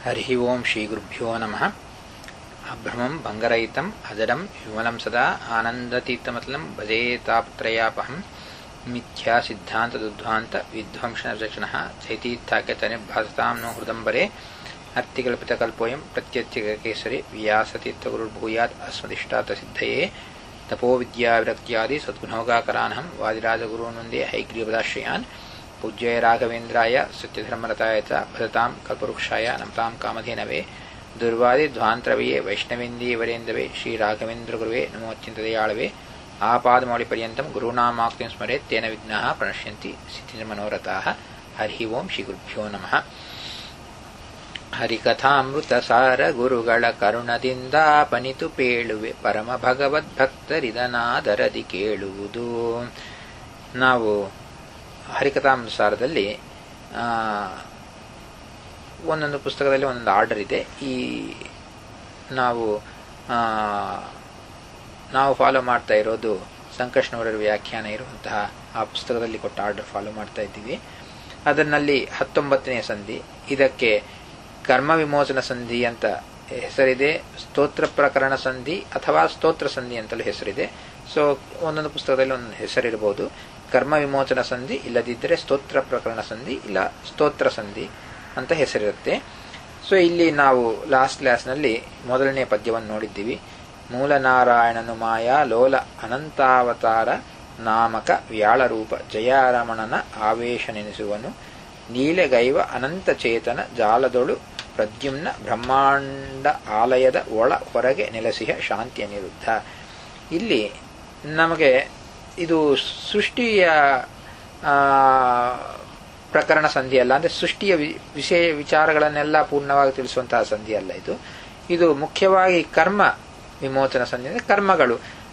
ಹರಿ ಓಂ ಶ್ರೀ ಗುರುಭ್ಯೋ ನಮಃ ಅಭ್ರಮಂ ಭಂಗರಹಿತಂ ಅಜಡಂ ವಿಮಲಂ ಸದಾ ಆನಂದತೀರ್ಥಮತಲಂ ಭಜೇ ತಾಪತ್ರಯಾಪಹಂ ಮಿಥ್ಯಾ ಸಿದ್ಧಾಂತ ದುಧ್ವಾಂತ ವಿಧ್ವಂಸನ ರಕ್ಷಣಃ ಚೈತೀರ್ಥಾಖ್ಯತನಿರ್ಭಾಸತಾಂ ನೋ ಹೃದಂಬರೆ ಅರ್ತಿಕಲ್ಪಿತಕಲ್ಪೋಯಂ ಪ್ರತ್ಯರ್ಥಿಕೇಸರಿ ವ್ಯಾಸತೀರ್ಥಗುರುರ್ಭೂಯಾತ್ ಅಸ್ಮದಿಷ್ಟಾತ ಸಿದ್ಧಯೇ ತಪೋ ವಿದ್ಯಾವಿರಕ್ತ್ಯಾದಿ ಸದ್ಗುಣೋಗಾಕರಾನಹಂ ವಾದಿರಾಜಗುರುನೊಂದೇ ಹೈಗ್ರೀವದಾಶ್ರಯಾನ್ ಪೂಜ್ಯಾಯ ರಾಘವೇಂದ್ರಾಯ ಸತ್ಯಧರ್ಮರತಾಯ ಚ ಭಜತಾಂ ಕಲ್ಪವೃಕ್ಷಾಯ ನಮತಾಂ ಕಾಮಧೇನವೇ ದುರ್ವಾದಿ ಧ್ವಾಂತರವೆಯೇ ವೈಷ್ಣವೇಂದೀವರೇಂದವೇ ಶ್ರೀ ರಾಘವೇಂದ್ರ ಗುರುವೇ ನಮೋತ್ಯಂತದಯಾಳವೇ ಆಪಾದಮೌಳಿ ಪರ್ಯಂತಂ ಗುರುನಾಮಾಕ್ತಿಂ ಸ್ಮರೆ ತೇನ ವಿಘ್ನಾಃ ಪ್ರಣಶ್ಯಂತಿ ಸಿದ್ಧಿರ್ಮನೋರಥಾಃ ಹರಿ ಓಂ ಶ್ರೀ ಗುರುಭ್ಯೋ ನಮಃ ಹರಿಕಥಾಮೃತ ಸಾರ ಗುರುಗಳ ಕರುಣದಿಂದ ಪನಿತು ಪೇಳುವೆ ಪರಮ ಭಗವದ್ಭಕ್ತರಿದನಾದರದಿ ಕೇಳುವುದು ನಾವು ಹರಿಕಥಾಮೃತಸಾರದಲ್ಲಿ ಒಂದೊಂದು ಪುಸ್ತಕದಲ್ಲಿ ಒಂದೊಂದು ಆರ್ಡರ್ ಇದೆ ಈ ನಾವು ನಾವು ಫಾಲೋ ಮಾಡ್ತಾ ಇರೋದು ಸಂಕಷ್ಣವರ ವ್ಯಾಖ್ಯಾನ ಇರುವಂತಹ ಆ ಪುಸ್ತಕದಲ್ಲಿ ಕೊಟ್ಟ ಆರ್ಡರ್ ಫಾಲೋ ಮಾಡ್ತಾ ಇದ್ದೀವಿ ಅದರಲ್ಲಿ ಹತ್ತೊಂಬತ್ತನೇ ಸಂಧಿ ಇದಕ್ಕೆ ಕರ್ಮ ವಿಮೋಚನ ಸಂಧಿ ಅಂತ ಹೆಸರಿದೆ ಸ್ತೋತ್ರ ಪ್ರಕರಣ ಸಂಧಿ ಅಥವಾ ಸ್ತೋತ್ರ ಸಂಧಿ ಅಂತಲೂ ಹೆಸರಿದೆ ಸೊ ಒಂದೊಂದು ಪುಸ್ತಕದಲ್ಲಿ ಒಂದು ಹೆಸರಿರಬಹುದು ಕರ್ಮ ವಿಮೋಚನ ಸಂಧಿ ಇಲ್ಲದಿದ್ದರೆ ಸ್ತೋತ್ರ ಪ್ರಕರಣ ಸಂಧಿ ಇಲ್ಲ ಸ್ತೋತ್ರ ಸಂಧಿ ಅಂತ ಹೆಸರಿರುತ್ತೆ ಸೊ ಇಲ್ಲಿ ನಾವು ಲಾಸ್ಟ್ ಕ್ಲಾಸ್ನಲ್ಲಿ ಮೊದಲನೇ ಪದ್ಯವನ್ನು ನೋಡಿದ್ದೀವಿ ಮೂಲನಾರಾಯಣನು ಮಾಯಾ ಲೋಲ ಅನಂತಾವತಾರ ನಾಮಕ ವ್ಯಾಳರೂಪ ಜಯಾರಮಣನ ಆವೇಶ ನೆನೆಸುವನು ನೀಲಗೈವ ಅನಂತ ಚೇತನ ಜಾಲದೊಳು ಪ್ರದ್ಯುಮ್ನ ಬ್ರಹ್ಮಾಂಡ ಆಲಯದ ಒಳ ಹೊರಗೆ ನೆಲೆಸಿಹ ಶಾಂತಿಯ ನಿರುದ್ಧ ಇಲ್ಲಿ ನಮಗೆ ಇದು ಸೃಷ್ಟಿಯ ಪ್ರಕರಣ ಸಂಧಿ ಅಲ್ಲ ಅಂದ್ರೆ ಸೃಷ್ಟಿಯ ವಿಷಯ ವಿಚಾರಗಳನ್ನೆಲ್ಲ ಪೂರ್ಣವಾಗಿ ತಿಳಿಸುವಂತಹ ಸಂಧಿ ಅಲ್ಲ ಇದು ಇದು ಮುಖ್ಯವಾಗಿ ಕರ್ಮ ವಿಮೋಚನ ಸಂಧಿ ಅಂದ್ರೆ ಕರ್ಮಗಳು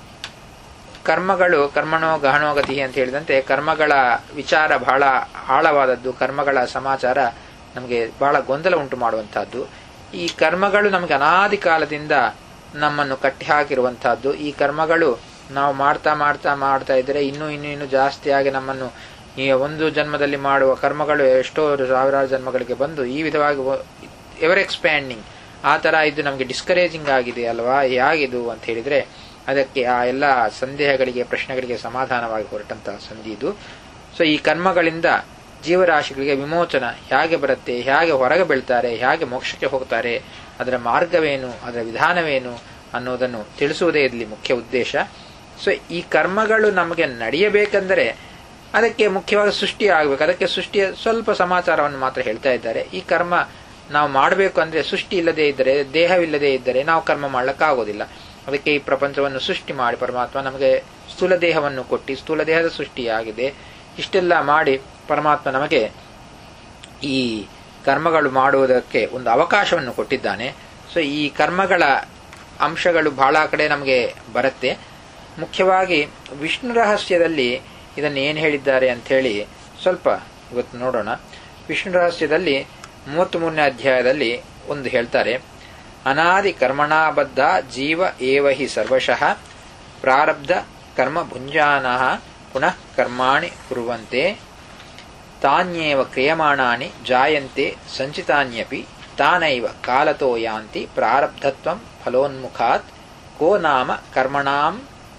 ಕರ್ಮಗಳು ಕರ್ಮಣೋ ಗಹನೋಗತಿ ಅಂತ ಹೇಳಿದಂತೆ ಕರ್ಮಗಳ ವಿಚಾರ ಬಹಳ ಆಳವಾದದ್ದು ಕರ್ಮಗಳ ಸಮಾಚಾರ ನಮಗೆ ಬಹಳ ಗೊಂದಲ ಉಂಟು ಮಾಡುವಂತಹದ್ದು ಈ ಕರ್ಮಗಳು ನಮಗೆ ಅನಾದಿ ಕಾಲದಿಂದ ನಮ್ಮನ್ನು ಕಟ್ಟಿ ಹಾಕಿರುವಂತಹದ್ದು ಈ ಕರ್ಮಗಳು ನಾವು ಮಾಡ್ತಾ ಮಾಡ್ತಾ ಮಾಡ್ತಾ ಇದ್ರೆ ಇನ್ನೂ ಇನ್ನೂ ಇನ್ನೂ ಜಾಸ್ತಿಯಾಗಿ ನಮ್ಮನ್ನು ಈ ಒಂದು ಜನ್ಮದಲ್ಲಿ ಮಾಡುವ ಕರ್ಮಗಳು ಎಷ್ಟೋ ಸಾವಿರಾರು ಜನ್ಮಗಳಿಗೆ ಬಂದು ಈ ವಿಧವಾಗಿ ಎವರ್ ಎಕ್ಸ್ಪ್ಯಾಂಡಿಂಗ್ ಆ ತರ ಇದು ನಮಗೆ ಡಿಸ್ಕರೇಜಿಂಗ್ ಆಗಿದೆ ಅಲ್ವಾ ಹೇಗಿದು ಅಂತ ಹೇಳಿದ್ರೆ ಅದಕ್ಕೆ ಆ ಎಲ್ಲ ಸಂದೇಹಗಳಿಗೆ ಪ್ರಶ್ನೆಗಳಿಗೆ ಸಮಾಧಾನವಾಗಿ ಹೊರಟಂತಹ ಸಂಧಿ ಇದು ಸೊ ಈ ಕರ್ಮಗಳಿಂದ ಜೀವರಾಶಿಗಳಿಗೆ ವಿಮೋಚನ ಹೇಗೆ ಬರುತ್ತೆ ಹೇಗೆ ಹೊರಗೆ ಬೀಳ್ತಾರೆ ಹೇಗೆ ಮೋಕ್ಷಕ್ಕೆ ಹೋಗ್ತಾರೆ ಅದರ ಮಾರ್ಗವೇನು ಅದರ ವಿಧಾನವೇನು ಅನ್ನೋದನ್ನು ತಿಳಿಸುವುದೇ ಇಲ್ಲಿ ಮುಖ್ಯ ಉದ್ದೇಶ ಸೊ ಈ ಕರ್ಮಗಳು ನಮಗೆ ನಡೆಯಬೇಕೆಂದರೆ ಅದಕ್ಕೆ ಮುಖ್ಯವಾಗಿ ಸೃಷ್ಟಿ ಆಗಬೇಕು ಅದಕ್ಕೆ ಸೃಷ್ಟಿಯ ಸ್ವಲ್ಪ ಸಮಾಚಾರವನ್ನು ಮಾತ್ರ ಹೇಳ್ತಾ ಇದ್ದಾರೆ ಈ ಕರ್ಮ ನಾವು ಮಾಡಬೇಕು ಅಂದ್ರೆ ಸೃಷ್ಟಿ ಇಲ್ಲದೆ ಇದ್ದರೆ ದೇಹವಿಲ್ಲದೆ ಇದ್ದರೆ ನಾವು ಕರ್ಮ ಮಾಡ್ಲಿಕ್ಕಾಗೋದಿಲ್ಲ ಅದಕ್ಕೆ ಈ ಪ್ರಪಂಚವನ್ನು ಸೃಷ್ಟಿ ಮಾಡಿ ಪರಮಾತ್ಮ ನಮಗೆ ಸ್ಥೂಲ ದೇಹವನ್ನು ಕೊಟ್ಟು ಸ್ಥೂಲ ದೇಹದ ಸೃಷ್ಟಿಯಾಗಿದೆ ಇಷ್ಟೆಲ್ಲ ಮಾಡಿ ಪರಮಾತ್ಮ ನಮಗೆ ಈ ಕರ್ಮಗಳು ಮಾಡುವುದಕ್ಕೆ ಒಂದು ಅವಕಾಶವನ್ನು ಕೊಟ್ಟಿದ್ದಾನೆ ಸೊ ಈ ಕರ್ಮಗಳ ಅಂಶಗಳು ಬಹಳ ಕಡೆ ನಮಗೆ ಬರುತ್ತೆ ಮುಖ್ಯವಾಗಿ ವಿಷ್ಣು ರಹಸ್ಯದಲ್ಲಿ ಇದನ್ನು ಏನು ಹೇಳಿದ್ದಾರೆ ಅಂತ ಹೇಳಿ ಸ್ವಲ್ಪ ಇವತ್ತು ನೋಡೋಣ ವಿಷ್ಣು ರಹಸ್ಯದಲ್ಲಿ ಮೂವತ್ತ್ ಮೂರನೇ ಅಧ್ಯಾಯದಲ್ಲಿ ಒಂದು ಹೇಳ್ತಾರೆ ಅನಾದಿ ಕರ್ಮಣಾಬದ್ಧ ಜೀವ ಏವ ಹಿ ಸರ್ವಶಃ ಪ್ರಾರಬ್ಧ ಕರ್ಮ ಭುಂಜಾನ ಪುನಃ ಕರ್ಮಾಣಿ ಕುರುವಂತೆ ತಾನ್ಯೇವ ಕ್ರಿಯಮಾಣಾನಿ ಜಾಯಂತೆ ಸಂಚಿತಾನ್ಯಪಿ ತಾನೈವ ಕಾಲತೋ ಯಾಂತಿ ಪ್ರಾರಬ್ಧತ್ವಂ ಫಲೋನ್ಮುಖಾತ್ ಕೋ ನಾಮ ಕರ್ಮಣಾಂ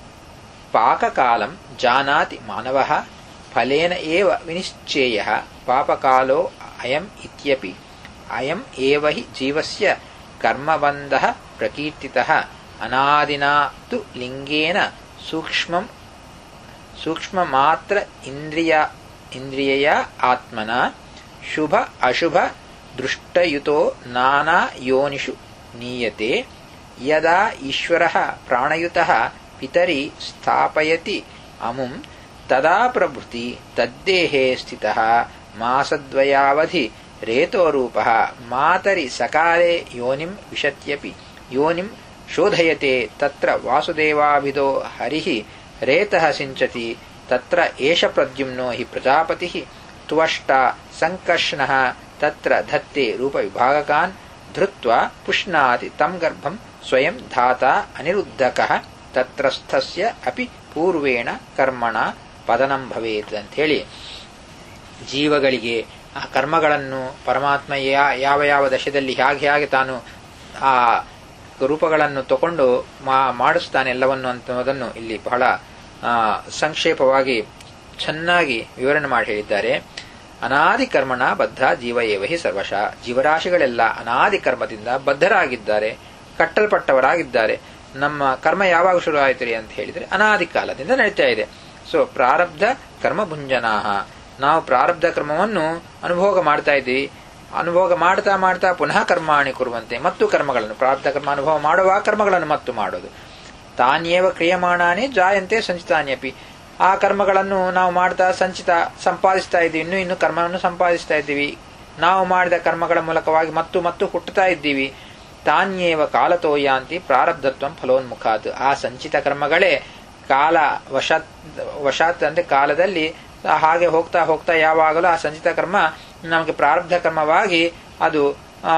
ಪಾಕಕಾಲಂ ಜಾನಾತಿ ಮಾನವಃ ಫಲೇನ ಏವ ವಿನಿಶ್ಚೇಯ ಪಾಪಕಾಲೋ ಅಯಂ ಇತ್ಯಪಿ ಅಯಂ ಏವ ಹಿ ಜೀವಸ್ಯ ಕರ್ಮಬಂಧಃ ಪ್ರಕೀರ್ತಿತಃ ಅನಾದಿನಾ ತು ಲಿಂಗೇನ ಸೂಕ್ಷ್ಮಂ ಸೂಕ್ಷ್ಮ ಮಾತ್ರ ಇಂದ್ರಿಯ ಇಂದ್ರಿಯ ಆತ್ಮನ ಶುಭ ಅಶುಭ ದೃಷ್ಟಯುತೋ ನಾನಾ ಯೋನಿಷು ನೀಯತೆ ಯದಾ ಈಶ್ವರಃ ಪ್ರಾಣಯುತಃ ಪಿತರಿ ಸ್ಥಾಪಯತಿ ಅಮುಂ ತದಾ ಪ್ರಭೃತಿ ತದ್ದೇಹೇ ಸ್ಥಿತಃ ಮಾಸದ್ವಯಾವಧಿ ರೇತೋರೂಪಃ ಮಾತರಿ ಸಕಾಲೆ ಯೋನಿಂ ವಿಶತ್ಯಪಿ ಯೋನಿಂ ಶೋಧಯತೆ ತತ್ರ ವಾಸುದೇವಾಭಿದೋ ಹರಿಃ ರೇತಃ ಸಿಂಚತಿ ತತ್ರ ಏಷ ಪ್ರದ್ಯುಮ್ನೋ ಹಿ ಪ್ರಜಾಪತಿಃ ತ್ವಷ್ಟ ಸಂಕರ್ಷಣಃ ತತ್ರ ಧತ್ತೆ ರೂಪವಿಭಾಗಕಾನ್ ಧೃತ್ವಾ ಪುಷ್ಣಾತಿ ತಂ ಗರ್ಭಂ ಸ್ವಯಂ ಧಾತಾ ಅನಿರುದ್ಧಕಃ ತತ್ರಸ್ಥಸ್ಯ ಅಪಿ ಪೂರ್ವೇಣ ಕರ್ಮಣ ಪತನಂ ಭವೇತ್ ಅಂತ ಹೇಳಿ ಜೀವಗಳಿಗೆ ಆ ಕರ್ಮಗಳನ್ನು ಪರಮಾತ್ಮ ಯಾ- ಯಾವ ಯಾವ ದಶದಲ್ಲಿ ಹೇಗೆ ಹೇಗೆ ತಾನು ಆ ರೂಪಗಳನ್ನು ತಗೊಂಡು ಮಾ- ಮಾಡಿಸ್ತಾನೆ ಎಲ್ಲವನ್ನು ಅನ್ನೋದನ್ನು ಇಲ್ಲಿ ಬಹಳ ಆ, ಸಂಕ್ಷೇಪವಾಗಿ ಚೆನ್ನಾಗಿ ವಿವರಣೆ ಮಾಡಿ ಹೇಳಿದ್ದಾರೆ ಅನಾದಿ ಕರ್ಮಣ ಬದ್ಧ ಜೀವ ಏವಹಿ ಸರ್ವಶ ಜೀವರಾಶಿಗಳೆಲ್ಲ ಅನಾದಿ ಕರ್ಮದಿಂದ ಬದ್ಧರಾಗಿದ್ದಾರೆ ಕಟ್ಟಲ್ಪಟ್ಟವರಾಗಿದ್ದಾರೆ ನಮ್ಮ ಕರ್ಮ ಯಾವಾಗ ಶುರು ಆಯ್ತು ರೀ ಅಂತ ಹೇಳಿದ್ರೆ ಅನಾದಿ ಕಾಲದಿಂದ ನಡೀತಾ ಇದೆ ಸೊ ಪ್ರಾರಬ್ಧ ಕರ್ಮ ಭುಂಜನಾಹ ನಾವು ಪ್ರಾರಬ್ಧ ಕರ್ಮವನ್ನು ಅನುಭೋಗ ಮಾಡ್ತಾ ಇದ್ದೀವಿ ಅನುಭೋಗ ಮಾಡ್ತಾ ಮಾಡ್ತಾ ಪುನಃ ಕರ್ಮಾಣಿ ಕೊರುವಂತೆ ಮತ್ತು ಕರ್ಮಗಳನ್ನು ಪ್ರಾರಬ್ಧ ಕರ್ಮ ಅನುಭವ ಮಾಡುವ ಕರ್ಮಗಳನ್ನು ಮತ್ತು ಮಾಡೋದು ತಾನ್ಯೇವ ಕ್ರಿಯಮಾಣಾನೇ ಜಾಯಂತೆ ಸಂಚಿತಾನ್ಯಪಿ ಆ ಕರ್ಮಗಳನ್ನು ನಾವು ಮಾಡ್ತಾ ಸಂಚಿತ ಸಂಪಾದಿಸ್ತಾ ಇದ್ದೀವಿ ಇನ್ನು ಇನ್ನು ಕರ್ಮವನ್ನು ಸಂಪಾದಿಸ್ತಾ ಇದ್ದೀವಿ ನಾವು ಮಾಡಿದ ಕರ್ಮಗಳ ಮೂಲಕವಾಗಿ ಮತ್ತು ಮತ್ತು ಹುಟ್ಟುತ್ತಾ ಇದ್ದೀವಿ ತಾನ್ಯೇವ ಕಾಲತೋಯಾಂತಿ ಪ್ರಾರಬ್ಧತ್ವಂ ಫಲೋನ್ಮುಖಾತ್ ಆ ಸಂಚಿತ ಕರ್ಮಗಳೇ ಕಾಲ ವಶಾತ್ ವಶಾತ್ ಅಂದ್ರೆ ಕಾಲದಲ್ಲಿ ಹಾಗೆ ಹೋಗ್ತಾ ಹೋಗ್ತಾ ಯಾವಾಗಲೂ ಆ ಸಂಚಿತ ಕರ್ಮ ನಮಗೆ ಪ್ರಾರಬ್ಧ ಕರ್ಮವಾಗಿ ಅದು ಆ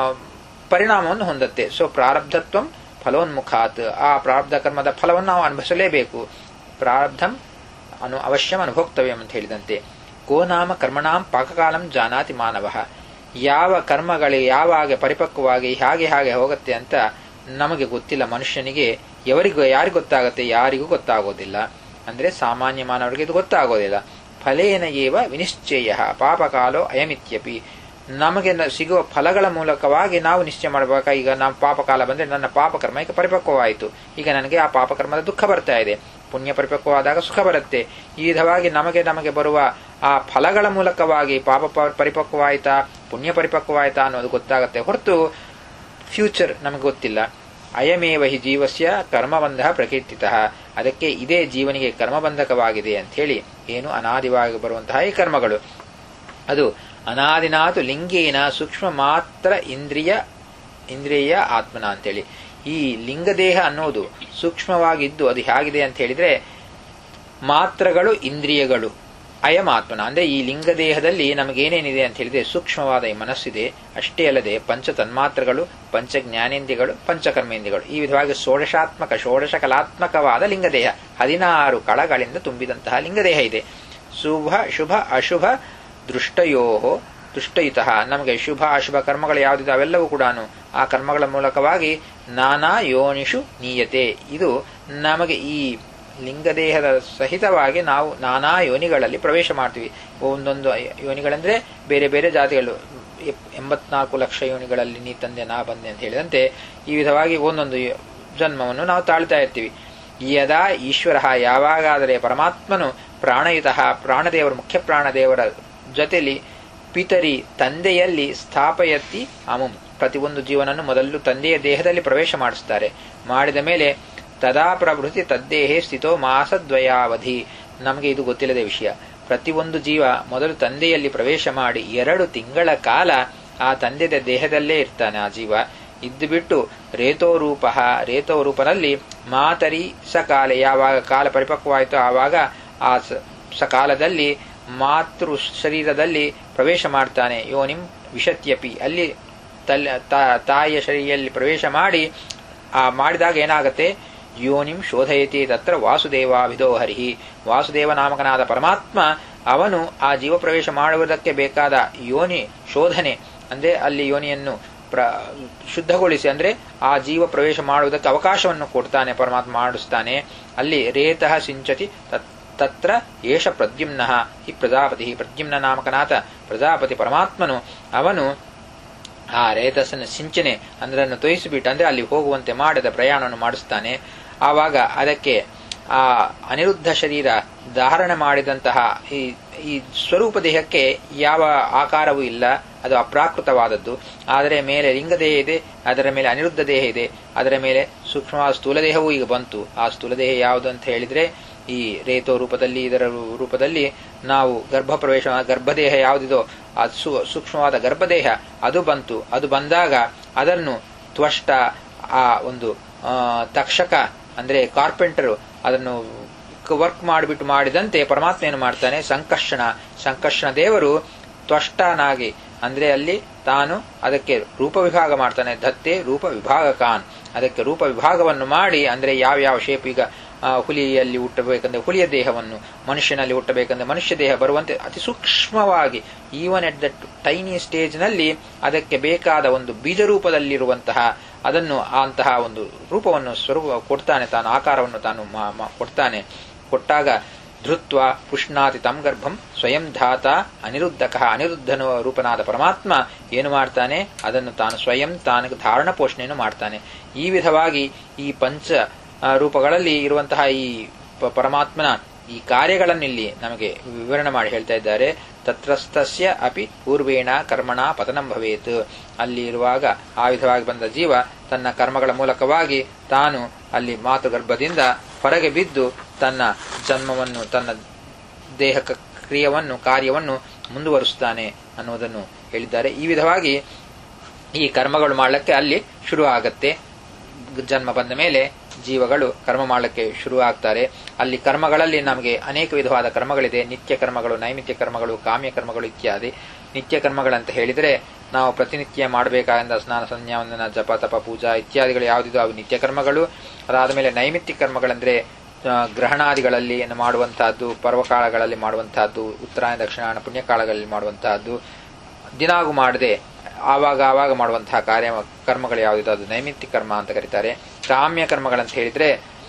ಪರಿಣಾಮವನ್ನು ಹೊಂದುತ್ತೆ ಸೊ ಪ್ರಾರಬ್ಧತ್ವಂ ಫಲೋನ್ಮುಖಾತ್ ಆ ಪ್ರಾರಬ್ಧ ಕರ್ಮದ ಫಲವನ್ನು ನಾವು ಅನುಭವಿಸಲೇಬೇಕು ಪ್ರಾರಬ್ಧಂ ಅನು ಅವಶ್ಯಂ ಅನುಭೋಕ್ತವ್ಯಂ ಅಂತ ಹೇಳಿದಂತೆ ಕೋ ನಾಮ ಕರ್ಮಣಾಂ ಪಾಕಕಾಲಂ ಜಾನಾತಿ ಮಾನವ ಯಾವ ಕರ್ಮಗಳಿಗೆ ಯಾವಾಗ ಪರಿಪಕ್ವವಾಗಿ ಹಾಗೆ ಹಾಗೆ ಹೋಗುತ್ತೆ ಅಂತ ನಮಗೆ ಗೊತ್ತಿಲ್ಲ ಮನುಷ್ಯನಿಗೆ ఎవರಿಗೂ ಯಾರಿಗೂ ಗೊತ್ತಾಗುತ್ತೆ ಯಾರಿಗೂ ಗೊತ್ತಾಗೋದಿಲ್ಲ ಅಂದ್ರೆ ಸಾಮಾನ್ಯ ಮಾನವರಿಗೆ ಇದು ಗೊತ್ತಾಗೋದಿಲ್ಲ ಫಲೇನ ಏವ ವಿನಿಶ್ಚಯ ಪಾಪಕಾಲೋ ಅಯಮಿತ್ಯಪಿ ನಮಗೆ ನ- ಸಿಗುವ ಫಲಗಳ ಮೂಲಕವಾಗಿ ನಾವು ನಿಶ್ಚಯ ಮಾಡಬೇಕಾ ಈಗ ನಾವು ಪಾಪಕಾಲ ಬಂದ್ರೆ ನನ್ನ ಪಾಪಕರ್ಮ ಈಗ ಪರಿಪಕ್ವವಾಯಿತು ಈಗ ನನಗೆ ಆ ಪಾಪಕರ್ಮದ ದುಃಖ ಬರ್ತಾ ಇದೆ ಪುಣ್ಯ ಪರಿಪಕ್ವವಾದಾಗ ಸುಖ ಬರುತ್ತೆ ಈ ವಿಧವಾಗಿ ನಮಗೆ ನಮಗೆ ಬರುವ ಆ ಫಲಗಳ ಮೂಲಕವಾಗಿ ಪಾಪ ಪ- ಪರಿಪಕ್ವವಾಯಿತಾ ಪುಣ್ಯ ಪರಿಪಕ್ವವಾಯಿತಾ ಅನ್ನೋದು ಗೊತ್ತಾಗುತ್ತೆ ಹೊರತು ಫ್ಯೂಚರ್ ನಮಗೆ ಗೊತ್ತಿಲ್ಲ ಅಯಮೇವ ಹಿ ಜೀವಸ್ಯ ಕರ್ಮಬಂಧ ಪ್ರಕೀರ್ತಿತ ಅದಕ್ಕೆ ಇದೇ ಜೀವನಿಗೆ ಕರ್ಮಬಂಧಕವಾಗಿದೆ ಅಂತ ಹೇಳಿ ಏನು ಅನಾದಿವಾಗಿ ಬರುವಂತಹ ಈ ಕರ್ಮಗಳು ಅದು ಅನಾದಿನಾತು ಲಿಂಗೇನ ಸೂಕ್ಷ್ಮ ಮಾತ್ರ ಇಂದ್ರಿಯ ಇಂದ್ರಿಯ ಆತ್ಮನ ಅಂತೇಳಿ ಈ ಲಿಂಗದೇಹ ಅನ್ನೋದು ಸೂಕ್ಷ್ಮವಾಗಿದ್ದು ಅದು ಹೇಗಿದೆ ಅಂತ ಹೇಳಿದ್ರೆ ಮಾತ್ರಗಳು ಇಂದ್ರಿಯಗಳು ಅಯಮಾತ್ಮನ ಅಂದ್ರೆ ಈ ಲಿಂಗದೇಹದಲ್ಲಿ ನಮಗೇನೇನಿದೆ ಅಂತ ಹೇಳಿದ್ರೆ ಸೂಕ್ಷ್ಮವಾದ ಈ ಮನಸ್ಸಿದೆ ಅಷ್ಟೇ ಅಲ್ಲದೆ ಪಂಚ ತನ್ಮಾತ್ರಗಳು ಪಂಚ ಜ್ಞಾನೇಂದ್ರಿಯಗಳು ಪಂಚಕರ್ಮೇಂದ್ರಿಯಗಳು ಈ ವಿಧವಾಗಿ ಷೋಡಶಾತ್ಮಕ ಷೋಡಶ ಕಲಾತ್ಮಕವಾದ ಲಿಂಗದೇಹ ಹದಿನಾರು ಕಳಗಳಿಂದ ತುಂಬಿದಂತಹ ಲಿಂಗದೇಹ ಇದೆ ಶುಭ ಶುಭ ಅಶುಭ ದೃಷ್ಟಯೋ ದುಷ್ಟಯುತ ನಮಗೆ ಶುಭ ಅಶುಭ ಕರ್ಮಗಳು ಯಾವುದಿದೆ ಅವೆಲ್ಲವೂ ಕೂಡ ಆ ಕರ್ಮಗಳ ಮೂಲಕವಾಗಿ ನಾನಾ ಯೋನಿಷು ನೀಯತೆ ಇದು ನಮಗೆ ಈ ಲಿಂಗದೇಹದ ಸಹಿತವಾಗಿ ನಾವು ನಾನಾ ಯೋನಿಗಳಲ್ಲಿ ಪ್ರವೇಶ ಮಾಡ್ತೀವಿ ಒಂದೊಂದು ಯೋನಿಗಳಂದ್ರೆ ಬೇರೆ ಬೇರೆ ಜಾತಿಗಳು ಎಪ್- ಎಂಬತ್ನಾಲ್ಕು ಲಕ್ಷ ಯೋನಿಗಳಲ್ಲಿ ನೀ ತಂದೆ ನಾ ಬಂದೆ ಅಂತ ಹೇಳಿದಂತೆ ಈ ವಿಧವಾಗಿ ಒಂದೊಂದು ಯೋ- ಜನ್ಮವನ್ನು ನಾವು ತಾಳ್ತಾ ಇರ್ತೀವಿ ಯದಾ ಈಶ್ವರ ಯಾವಾಗಾದರೆ ಪರಮಾತ್ಮನು ಪ್ರಾಣಯುತ ಪ್ರಾಣದೇವರ ಮುಖ್ಯ ಪ್ರಾಣದೇವರ ಜೊತೆಲಿ ಪಿತರಿ ತಂದೆಯಲ್ಲಿ ಸ್ಥಾಪಯತಿ ಅಮುಂ ಪ್ರತಿಯೊಂದು ಜೀವನನ್ನು ಮೊದಲು ತಂದೆಯ ದೇಹದಲ್ಲಿ ಪ್ರವೇಶ ಮಾಡಿಸ್ತಾರೆ ಮಾಡಿದ ಮೇಲೆ ತದಾ ಪ್ರಭೃತಿ ತದ್ದೇಹೇ ಸ್ಥಿತೋ ಮಾಸದ್ವಯಾವಧಿ ನಮಗೆ ಇದು ಗೊತ್ತಿಲ್ಲದ ವಿಷಯ ಪ್ರತಿಯೊಂದು ಜೀವ ಮೊದಲು ತಂದೆಯಲ್ಲಿ ಪ್ರವೇಶ ಮಾಡಿ ಎರಡು ತಿಂಗಳ ಕಾಲ ಆ ತಂದೆಯ ದೇಹದಲ್ಲೇ ಇರ್ತಾನೆ ಆ ಜೀವ ಇದ್ದು ಬಿಟ್ಟು ರೇತೋ ರೂಪ ರೇತೋ ರೂಪದಲ್ಲಿ ಮಾತರಿ ಸಕಾಲೆ ಯಾವಾಗ ಕಾಲ ಪರಿಪಕ್ವವಾಯಿತು ಆವಾಗ ಆ ಸ- ಸಕಾಲದಲ್ಲಿ ಮಾತೃ ಶರೀರದಲ್ಲಿ ಪ್ರವೇಶ ಮಾಡ್ತಾನೆ ಯೋನಿಂ ವಿಶತ್ಯಪಿ ಅಲ್ಲಿ ತಲ್ ತಾ- ತಾಯಿಯ ಶರೀರಲ್ಲಿ ಪ್ರವೇಶ ಮಾಡಿ ಆ ಮಾಡಿದಾಗ ಏನಾಗತ್ತೆ ಯೋನಿಂ ಶೋಧಯತಿ ತತ್ರ ವಾಸುದೇವಾಭಿಧೋ ಹರಿಹಿ ವಾಸುದೇವ ನಾಮಕನಾದ ಪರಮಾತ್ಮ ಅವನು ಆ ಜೀವ ಪ್ರವೇಶ ಮಾಡುವುದಕ್ಕೆ ಬೇಕಾದ ಯೋನಿ ಶೋಧನೆ ಅಂದ್ರೆ ಅಲ್ಲಿ ಯೋನಿಯನ್ನು ಪ್ರ ಶುದ್ಧಗೊಳಿಸಿ ಅಂದ್ರೆ ಆ ಜೀವ ಪ್ರವೇಶ ಮಾಡುವುದಕ್ಕೆ ಅವಕಾಶವನ್ನು ಕೊಡ್ತಾನೆ ಪರಮಾತ್ಮ ಮಾಡಿಸ್ತಾನೆ ಅಲ್ಲಿ ರೇತಃ ಸಿಂಚತಿ ತತ್- ತತ್ರ ಏಷ ಪ್ರದ್ಯುಮ್ನ ಹಿ ಪ್ರಜಾಪತಿ ಪ್ರದ್ಯುಮ್ನ ನಾಮಕನಾಥ ಪ್ರಜಾಪತಿ ಪರಮಾತ್ಮನು ಅವನು ಆ ರೇತಸ್ಸನ್ನು ಸಿಂಚನೆ ಅಂದ್ರನ್ನು ತೊಯಿಸಿಬಿಟ್ಟು ಅಂದ್ರೆ ಅಲ್ಲಿ ಹೋಗುವಂತೆ ಮಾಡದ ಪ್ರಯಾಣವನ್ನು ಮಾಡಿಸ್ತಾನೆ ಆವಾಗ ಅದಕ್ಕೆ ಆ ಅನಿರುದ್ಧ ಶರೀರ ಧಾರಣೆ ಮಾಡಿದಂತಹ ಈ ಈ ಸ್ವರೂಪ ದೇಹಕ್ಕೆ ಯಾವ ಆಕಾರವೂ ಇಲ್ಲ ಅದು ಅಪ್ರಾಕೃತವಾದದ್ದು ಆದರೆ ಮೇಲೆ ಲಿಂಗದೇಹ ಇದೆ ಅದರ ಮೇಲೆ ಅನಿರುದ್ಧ ದೇಹ ಇದೆ ಅದರ ಮೇಲೆ ಸೂಕ್ಷ್ಮವಾದ ಸ್ಥೂಲ ದೇಹವೂ ಈಗ ಬಂತು ಆ ಸ್ಥೂಲ ದೇಹ ಯಾವುದು ಅಂತ ಹೇಳಿದ್ರೆ ಈ ರೇತೋ ರೂಪದಲ್ಲಿ ಇದರ ರೂಪದಲ್ಲಿ ನಾವು ಗರ್ಭ ಪ್ರವೇಶ ಗರ್ಭದೇಹ ಯಾವುದಿದೋ ಆ ಸು- ಸೂಕ್ಷ್ಮವಾದ ಗರ್ಭದೇಹ ಅದು ಬಂತು ಅದು ಬಂದಾಗ ಅದನ್ನು ತ್ವಷ್ಟ ಆ ಒಂದು ಆ, ತಕ್ಷಕ ಅಂದ್ರೆ ಕಾರ್ಪೆಂಟರು ಅದನ್ನು ವರ್ಕ್ ಮಾಡಿಬಿಟ್ಟು ಮಾಡಿದಂತೆ ಪರಮಾತ್ಮ ಏನು ಮಾಡ್ತಾನೆ ಸಂಕರ್ಷಣ ಸಂಕರ್ಷಣ ದೇವರು ತ್ವಷ್ಟನಾಗಿ ಅಂದ್ರೆ ಅಲ್ಲಿ ತಾನು ಅದಕ್ಕೆ ರೂಪ ವಿಭಾಗ ಮಾಡ್ತಾನೆ ದತ್ತೆ ರೂಪ ವಿಭಾಗಕಾನ್ ಅದಕ್ಕೆ ರೂಪ ವಿಭಾಗವನ್ನು ಮಾಡಿ ಅಂದ್ರೆ ಯಾವ ಯಾವ ಶೇಪ್ ಈಗ ಆ, ಹುಲಿಯಲ್ಲಿ ಹುಟ್ಟಬೇಕಂದ್ರೆ ಹುಲಿಯ ದೇಹವನ್ನು ಮನುಷ್ಯನಲ್ಲಿ ಹುಟ್ಟಬೇಕಂದ್ರೆ ಮನುಷ್ಯ ದೇಹ ಬರುವಂತೆ ಅತಿ ಸೂಕ್ಷ್ಮವಾಗಿ ಈವನ್ ಎಟ್ ದಟ್ ಟೈನಿ ಸ್ಟೇಜ್ನಲ್ಲಿ ಅದಕ್ಕೆ ಬೇಕಾದ ಒಂದು ಬೀಜ ರೂಪದಲ್ಲಿರುವಂತಹ ಅದನ್ನು ಅಂತಹ ಒಂದು ರೂಪವನ್ನು ಸ್ವರೂಪ ಕೊಡ್ತಾನೆ ತಾನು ಆಕಾರವನ್ನು ತಾನು ಮಾ- ಮಾ- ಕೊಡ್ತಾನೆ ಕೊಟ್ಟಾಗ ಧೃತ್ವ ಪುಷ್ಣಾತಿ ತಂ ಗರ್ಭಂ ಸ್ವಯಂ ಧಾತ ಅನಿರುದ್ಧಕ ಅನಿರುದ್ಧನ ರೂಪನಾದ ಪರಮಾತ್ಮ ಏನು ಮಾಡ್ತಾನೆ ಅದನ್ನು ತಾನು ಸ್ವಯಂ ತಾನು ಧಾರಣ ಪೋಷಣೆಯನ್ನು ಮಾಡ್ತಾನೆ ಈ ವಿಧವಾಗಿ ಈ ಪಂಚ ಆ, ರೂಪಗಳಲ್ಲಿ ಇರುವಂತಹ ಈ ಪ- ಪರಮಾತ್ಮನ ಈ ಕಾರ್ಯಗಳನ್ನಿಲ್ಲಿ ನಮಗೆ ವಿವರಣೆ ಮಾಡಿ ಹೇಳ್ತಾ ಇದ್ದಾರೆ ತತ್ರಸ್ಥಸ್ಯ ಅಪಿ ಪೂರ್ವೇಣ ಕರ್ಮಣ ಪತನಂ ಭವೇತ್ ಅಲ್ಲಿ ಇರುವಾಗ ಆ ವಿಧವಾಗಿ ಬಂದ ಜೀವ ತನ್ನ ಕರ್ಮಗಳ ಮೂಲಕವಾಗಿ ತಾನು ಅಲ್ಲಿ ಮಾತುಗರ್ಭದಿಂದ ಹೊರಗೆ ಬಿದ್ದು ತನ್ನ ಜನ್ಮವನ್ನು ತನ್ನ ದೇಹ ಕ- ಕ್ರಿಯವನ್ನು ಕಾರ್ಯವನ್ನು ಮುಂದುವರಿಸುತ್ತಾನೆ ಅನ್ನುವುದನ್ನು ಹೇಳಿದ್ದಾರೆ ಈ ವಿಧವಾಗಿ ಈ ಕರ್ಮಗಳು ಮಾಡಲಿಕ್ಕೆ ಅಲ್ಲಿ ಶುರು ಆಗತ್ತೆ ಜನ್ಮ ಬಂದ ಮೇಲೆ ಜೀವಗಳು ಕರ್ಮ ಮಾಡಲಿಕ್ಕೆ ಶುರು ಆಗ್ತಾರೆ ಅಲ್ಲಿ ಕರ್ಮಗಳಲ್ಲಿ ನಮಗೆ ಅನೇಕ ವಿಧವಾದ ಕರ್ಮಗಳಿದೆ ನಿತ್ಯ ಕರ್ಮಗಳು ನೈಮಿತ್ಯ ಕರ್ಮಗಳು ಕಾಮ್ಯ ಕರ್ಮಗಳು ಇತ್ಯಾದಿ ನಿತ್ಯ ಕರ್ಮಗಳಂತ ಹೇಳಿದರೆ ನಾವು ಪ್ರತಿನಿತ್ಯ ಮಾಡಬೇಕಾದ ಸ್ನಾನ ಸಂಧ್ಯಾವಂದನ ಜಪ ತಪ ಪೂಜಾ ಇತ್ಯಾದಿಗಳು ಯಾವುದಿದು ಅವು ನಿತ್ಯ ಕರ್ಮಗಳು ಅದಾದ ಮೇಲೆ ನೈಮಿತ್ಯ ಕರ್ಮಗಳಂದ್ರೆ ಆ, ಗ್ರಹಣಾದಿಗಳಲ್ಲಿ ಮಾಡುವಂತಹದ್ದು ಪರ್ವಕಾಲಗಳಲ್ಲಿ ಮಾಡುವಂತಹದ್ದು ಉತ್ತರಾಯಣ ದಕ್ಷಿಣಾಯಣ ಪುಣ್ಯಕಾಲಗಳಲ್ಲಿ ಮಾಡುವಂತಹದ್ದು ದಿನಾಗೂ ಮಾಡದೆ ಆವಾಗ ಆವಾಗ ಮಾಡುವಂತಹ ಕಾರ್ಯ ಕರ್ಮಗಳು ಯಾವುದಿದೆ ಅದು ನೈಮಿತ್ಯ ಕರ್ಮ ಅಂತ ಕರೀತಾರೆ ಕಾಮ್ಯ ಕರ್ಮಗಳಂತ ಹೇಳಿದ್ರೆ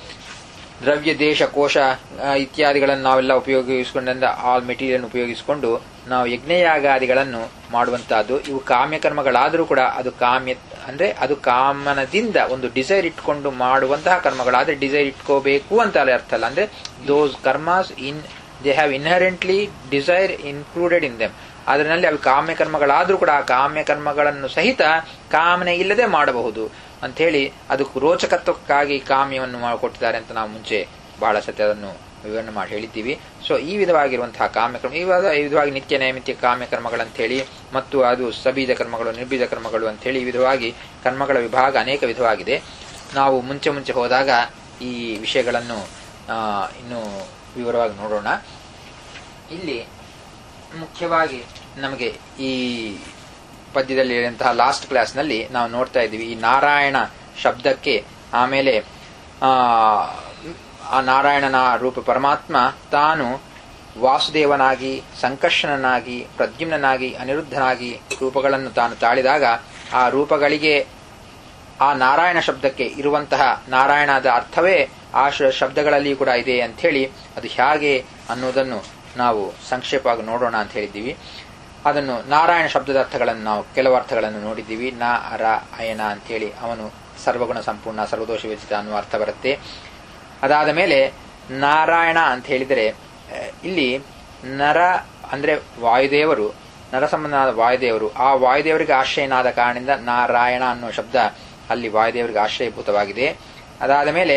ದ್ರವ್ಯ ದೇಶ ಕೋಶ ಆ, ಇತ್ಯಾದಿಗಳನ್ನು ನಾವೆಲ್ಲ ಉಪಯೋಗಿಸಿಕೊಂಡ ಆಲ್ ಮೆಟೀರಿಯಲ್ ಉಪಯೋಗಿಸಿಕೊಂಡು ನಾವು ಯಜ್ಞಯಾಗಾದಿಗಳನ್ನು ಮಾಡುವಂತಹದ್ದು ಇವು ಕಾಮ್ಯ ಕರ್ಮಗಳಾದರೂ ಕೂಡ ಅದು ಕಾಮ್ಯ ಅಂದ್ರೆ ಅದು ಕಾಮನದಿಂದ ಒಂದು ಡಿಸೈರ್ ಇಟ್ಕೊಂಡು ಮಾಡುವಂತಹ ಕರ್ಮಗಳಾದ್ರೆ ಡಿಸೈರ್ ಇಟ್ಕೋಬೇಕು ಅಂತ ಅಲ್ಲಿ ಅರ್ಥ ಅಲ್ಲ ಅಂದ್ರೆ those karmas in they have inherently desire included in them ಅದರಲ್ಲಿ ಅವು ಕಾಮ್ಯ ಕರ್ಮಗಳಾದ್ರೂ ಕೂಡ ಆ ಕಾಮ್ಯ ಕರ್ಮಗಳನ್ನು ಸಹಿತ ಕಾಮನೆ ಇಲ್ಲದೆ ಮಾಡಬಹುದು ಅಂತ ಹೇಳಿ ಅದಕ್ಕೆ ರೋಚಕತ್ವಕ್ಕಾಗಿ ಕಾಮ್ಯವನ್ನು ಮಾಡಿಕೊಟ್ಟಿದ್ದಾರೆ ಅಂತ ನಾವು ಮುಂಚೆ ಬಹಳ ಸತ್ಯ ಅದನ್ನು ವಿವರಣೆ ಮಾಡಿ ಹೇಳಿದ್ದೀವಿ ಸೊ ಈ ವಿಧವಾಗಿರುವಂತಹ ಕಾಮ್ಯಕರ್ಮ ಇವಾಗ ಈ ವಿಧವಾಗಿ ನಿತ್ಯ ನೈಮಿತ್ಯ ಕಾಮ್ಯಕರ್ಮಗಳಂತ ಹೇಳಿ ಮತ್ತು ಅದು ಸಬೀಜ ಕರ್ಮಗಳು ನಿರ್ಬೀಜ ಕರ್ಮಗಳು ಅಂತ ಹೇಳಿ ಈ ವಿಧವಾಗಿ ಕರ್ಮಗಳ ವಿಭಾಗ ಅನೇಕ ವಿಧವಾಗಿದೆ ನಾವು ಮುಂಚೆ ಮುಂಚೆ ಹೋದಾಗ ಈ ವಿಷಯಗಳನ್ನು ಆ, ಇನ್ನು ವಿವರವಾಗಿ ನೋಡೋಣ ಇಲ್ಲಿ ಮುಖ್ಯವಾಗಿ ನಮಗೆ ಈ ಪದ್ಯದಲ್ಲಿ ಹೇಳಿದಂತಹ ಲಾಸ್ಟ್ ಕ್ಲಾಸ್ನಲ್ಲಿ ನಾವು ನೋಡ್ತಾ ಇದ್ದೀವಿ ಈ ನಾರಾಯಣ ಶಬ್ದಕ್ಕೆ ಆಮೇಲೆ ಆ ಆ ನಾರಾಯಣನ ರೂಪ ಪರಮಾತ್ಮ ತಾನು ವಾಸುದೇವನಾಗಿ ಸಂಕರ್ಷಣನಾಗಿ ಪ್ರದ್ಯುಮ್ನಾಗಿ ಅನಿರುದ್ಧನಾಗಿ ರೂಪಗಳನ್ನು ತಾನು ತಾಳಿದಾಗ ಆ ರೂಪಗಳಿಗೆ ಆ ನಾರಾಯಣ ಶಬ್ದಕ್ಕೆ ಇರುವಂತಹ ನಾರಾಯಣದ ಅರ್ಥವೇ ಆ ಶ- ಶಬ್ದಗಳಲ್ಲಿ ಕೂಡ ಇದೆ ಅಂತ ಹೇಳಿ ಅದು ಹೇಗೆ ಅನ್ನೋದನ್ನು ನಾವು ಸಂಕ್ಷೇಪವಾಗಿ ನೋಡೋಣ ಅಂತ ಹೇಳಿದ್ದೀವಿ ಅದನ್ನು ನಾರಾಯಣ ಶಬ್ದದ ಅರ್ಥಗಳನ್ನು ನಾವು ಕೆಲವು ಅರ್ಥಗಳನ್ನು ನೋಡಿದ್ದೀವಿ ನ ಅರ ಅಯನ ಅಂತೇಳಿ ಅವನು ಸರ್ವಗುಣ ಸಂಪೂರ್ಣ ಸರ್ವದೋಷ ವಿಚಿತ ಅನ್ನುವ ಅರ್ಥ ಬರುತ್ತೆ ಅದಾದ ಮೇಲೆ ನಾರಾಯಣ ಅಂತ ಹೇಳಿದರೆ ಆ, ಇಲ್ಲಿ ನರ ಅಂದ್ರೆ ವಾಯುದೇವರು ನರ ಸಂಬಂಧನಾದ ವಾಯುದೇವರು ಆ ವಾಯುದೇವರಿಗೆ ಆಶ್ರಯನಾದ ಕಾರಣದಿಂದ ನಾರಾಯಣ ಅನ್ನುವ ಶಬ್ದ ಅಲ್ಲಿ ವಾಯುದೇವರಿಗೆ ಆಶ್ರಯಭೂತವಾಗಿದೆ ಅದಾದ ಮೇಲೆ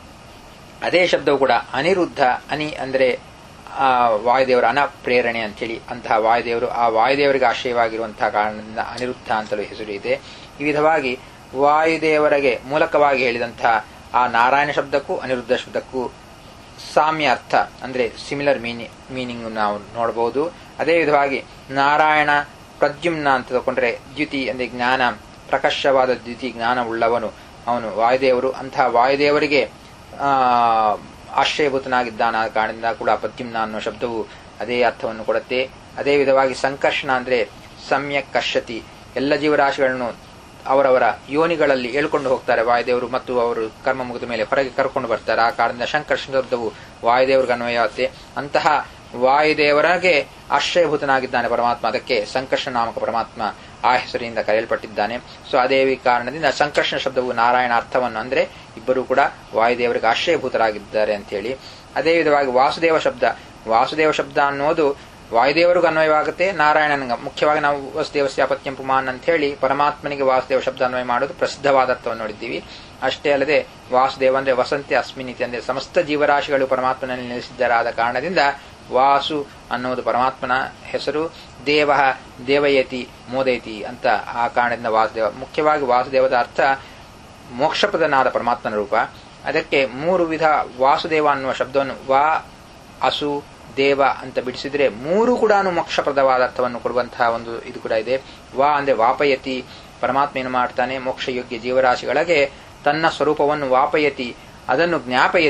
ಅದೇ ಶಬ್ದವು ಕೂಡ ಅನಿರುದ್ಧ ಅನಿ ಅಂದ್ರೆ ಆ ವಾಯುದೇವರ ಅನ ಪ್ರೇರಣೆ ಅಂತೇಳಿ ಅಂತಹ ವಾಯುದೇವರು ಆ ವಾಯುದೇವರಿಗೆ ಆಶ್ರಯವಾಗಿರುವಂತಹ ಕಾರಣದಿಂದ ಅನಿರುದ್ಧ ಅಂತಲೂ ಹೆಸರು ಇದೆ ಈ ವಿಧವಾಗಿ ವಾಯುದೇವರಿಗೆ ಮೂಲಕವಾಗಿ ಹೇಳಿದಂತಹ ಆ ನಾರಾಯಣ ಶಬ್ದಕ್ಕೂ ಅನಿರುದ್ಧ ಶಬ್ದಕ್ಕೂ ಸಾಮ್ಯ ಅರ್ಥ ಅಂದ್ರೆ ಸಿಮಿಲರ್ ಮೀನಿ ಮೀನಿಂಗ್ ನಾವು ನೋಡಬಹುದು ಅದೇ ವಿಧವಾಗಿ ನಾರಾಯಣ ಪ್ರದ್ಯುಮ್ನ ಅಂತ ತಗೊಂಡ್ರೆ ದ್ಯುತಿ ಅಂದ್ರೆ ಜ್ಞಾನ ಪ್ರಕರ್ಷವಾದ ದ್ಯುತಿ ಜ್ಞಾನ ಉಳ್ಳವನು ಅವನು ವಾಯುದೇವರು ಅಂತಹ ವಾಯುದೇವರಿಗೆ ಆ ಆಶ್ರಯಭೂತನಾಗಿದ್ದಾನ ಕಾರಣದಿಂದ ಕೂಡ ಪ್ರದ್ಯುಮ್ನ ಅನ್ನೋ ಶಬ್ದವು ಅದೇ ಅರ್ಥವನ್ನು ಕೊಡುತ್ತೆ ಅದೇ ವಿಧವಾಗಿ ಸಂಕರ್ಷಣ ಅಂದ್ರೆ ಸಮ್ಯಕ್ ಕರ್ಷತಿ ಎಲ್ಲ ಜೀವರಾಶಿಗಳನ್ನು ಅವರವರ ಯೋನಿಗಳಲ್ಲಿ ಹೇಳ್ಕೊಂಡು ಹೋಗ್ತಾರೆ ವಾಯುದೇವರು ಮತ್ತು ಅವರು ಕರ್ಮ ಮುಗಿದ ಮೇಲೆ ಹೊರಗೆ ಕರ್ಕೊಂಡು ಬರ್ತಾರೆ ಆ ಕಾರಣದಿಂದ ಶಂಕರ್ಷಣ ಶಬ್ದವು ವಾಯುದೇವರಿಗೆ ಅನ್ವಯವಾಗುತ್ತೆ ಅಂತಹ ವಾಯುದೇವರಿಗೆ ಆಶ್ರಯಭೂತನಾಗಿದ್ದಾನೆ ಪರಮಾತ್ಮ ಅದಕ್ಕೆ ಸಂಕರ್ಷಣ ನಾಮಕ ಪರಮಾತ್ಮ ಆ ಹೆಸರಿನಿಂದ ಕರೆಯಲ್ಪಟ್ಟಿದ್ದಾನೆ ಸೊ ಅದೇ ಕಾರಣದಿಂದ ಸಂಕರ್ಷಣ ಶಬ್ದವು ನಾರಾಯಣ ಅರ್ಥವನ್ನು ಅಂದ್ರೆ ಇಬ್ಬರು ಕೂಡ ವಾಯುದೇವರಿಗೆ ಆಶ್ರಯಭೂತರಾಗಿದ್ದಾರೆ ಅಂತ ಹೇಳಿ ಅದೇ ವಿಧವಾಗಿ ವಾಸುದೇವ ಶಬ್ದ ವಾಸುದೇವ ಶಬ್ದ ಅನ್ನೋದು ವಾಯುದೇವರಿಗೂ ಅನ್ವಯವಾಗುತ್ತೆ ನಾರಾಯಣನಿಗೆ ಮುಖ್ಯವಾಗಿ ನಾವು ವಸುದೇವಸ್ಯ ಅಪತ್ಯಂ ಪುಮಾನ್ ಅಂತ ಹೇಳಿ ಪರಮಾತ್ಮನಿಗೆ ವಾಸುದೇವ ಶಬ್ದ ಅನ್ವಯ ಮಾಡೋದು ಪ್ರಸಿದ್ಧವಾದ ಅರ್ಥವನ್ನು ನೋಡಿದ್ದೀವಿ ಅಷ್ಟೇ ಅಲ್ಲದೆ ವಾಸುದೇವ ಅಂದ್ರೆ ವಸಂತಿ ಅಸ್ಮಿನಿತಿ ಅಂದ್ರೆ ಸಮಸ್ತ ಜೀವರಾಶಿಗಳು ಪರಮಾತ್ಮನಲ್ಲಿ ನೆಲೆಸಿದ್ದರಾದ ಕಾರಣದಿಂದ ವಾಸು ಅನ್ನೋದು ಪರಮಾತ್ಮನ ಹೆಸರು ದೇವ ದೇವಯತಿ ಮೋದಯತಿ ಅಂತ ಆ ಕಾರಣದಿಂದ ವಾಸುದೇವ ಮುಖ್ಯವಾಗಿ ವಾಸುದೇವದ ಅರ್ಥ ಮೋಕ್ಷಪ್ರದನಾದ ಪರಮಾತ್ಮನ ರೂಪ ಅದಕ್ಕೆ ಮೂರು ವಿಧ ವಾಸುದೇವ ಅನ್ನುವ ಶಬ್ದವನ್ನು ವಾ ಅಸು ದೇವ ಅಂತ ಬಿಡಿಸಿದ್ರೆ ಮೂರು ಕೂಡ ಮೋಕ್ಷಪ್ರದವಾದ ಅರ್ಥವನ್ನು ಕೊಡುವಂತಹ ಒಂದು ಇದು ಕೂಡ ಇದೆ ವಾ ಅಂದ್ರೆ ವಾಪಯತಿ ಪರಮಾತ್ಮ ಏನು ಮಾಡ್ತಾನೆ ಮೋಕ್ಷಯೋಗ್ಯ ಜೀವರಾಶಿಗಳಿಗೆ ತನ್ನ ಸ್ವರೂಪವನ್ನು ವಾಪಯತಿ ಅದನ್ನು ಜ್ಞಾಪಯತಿ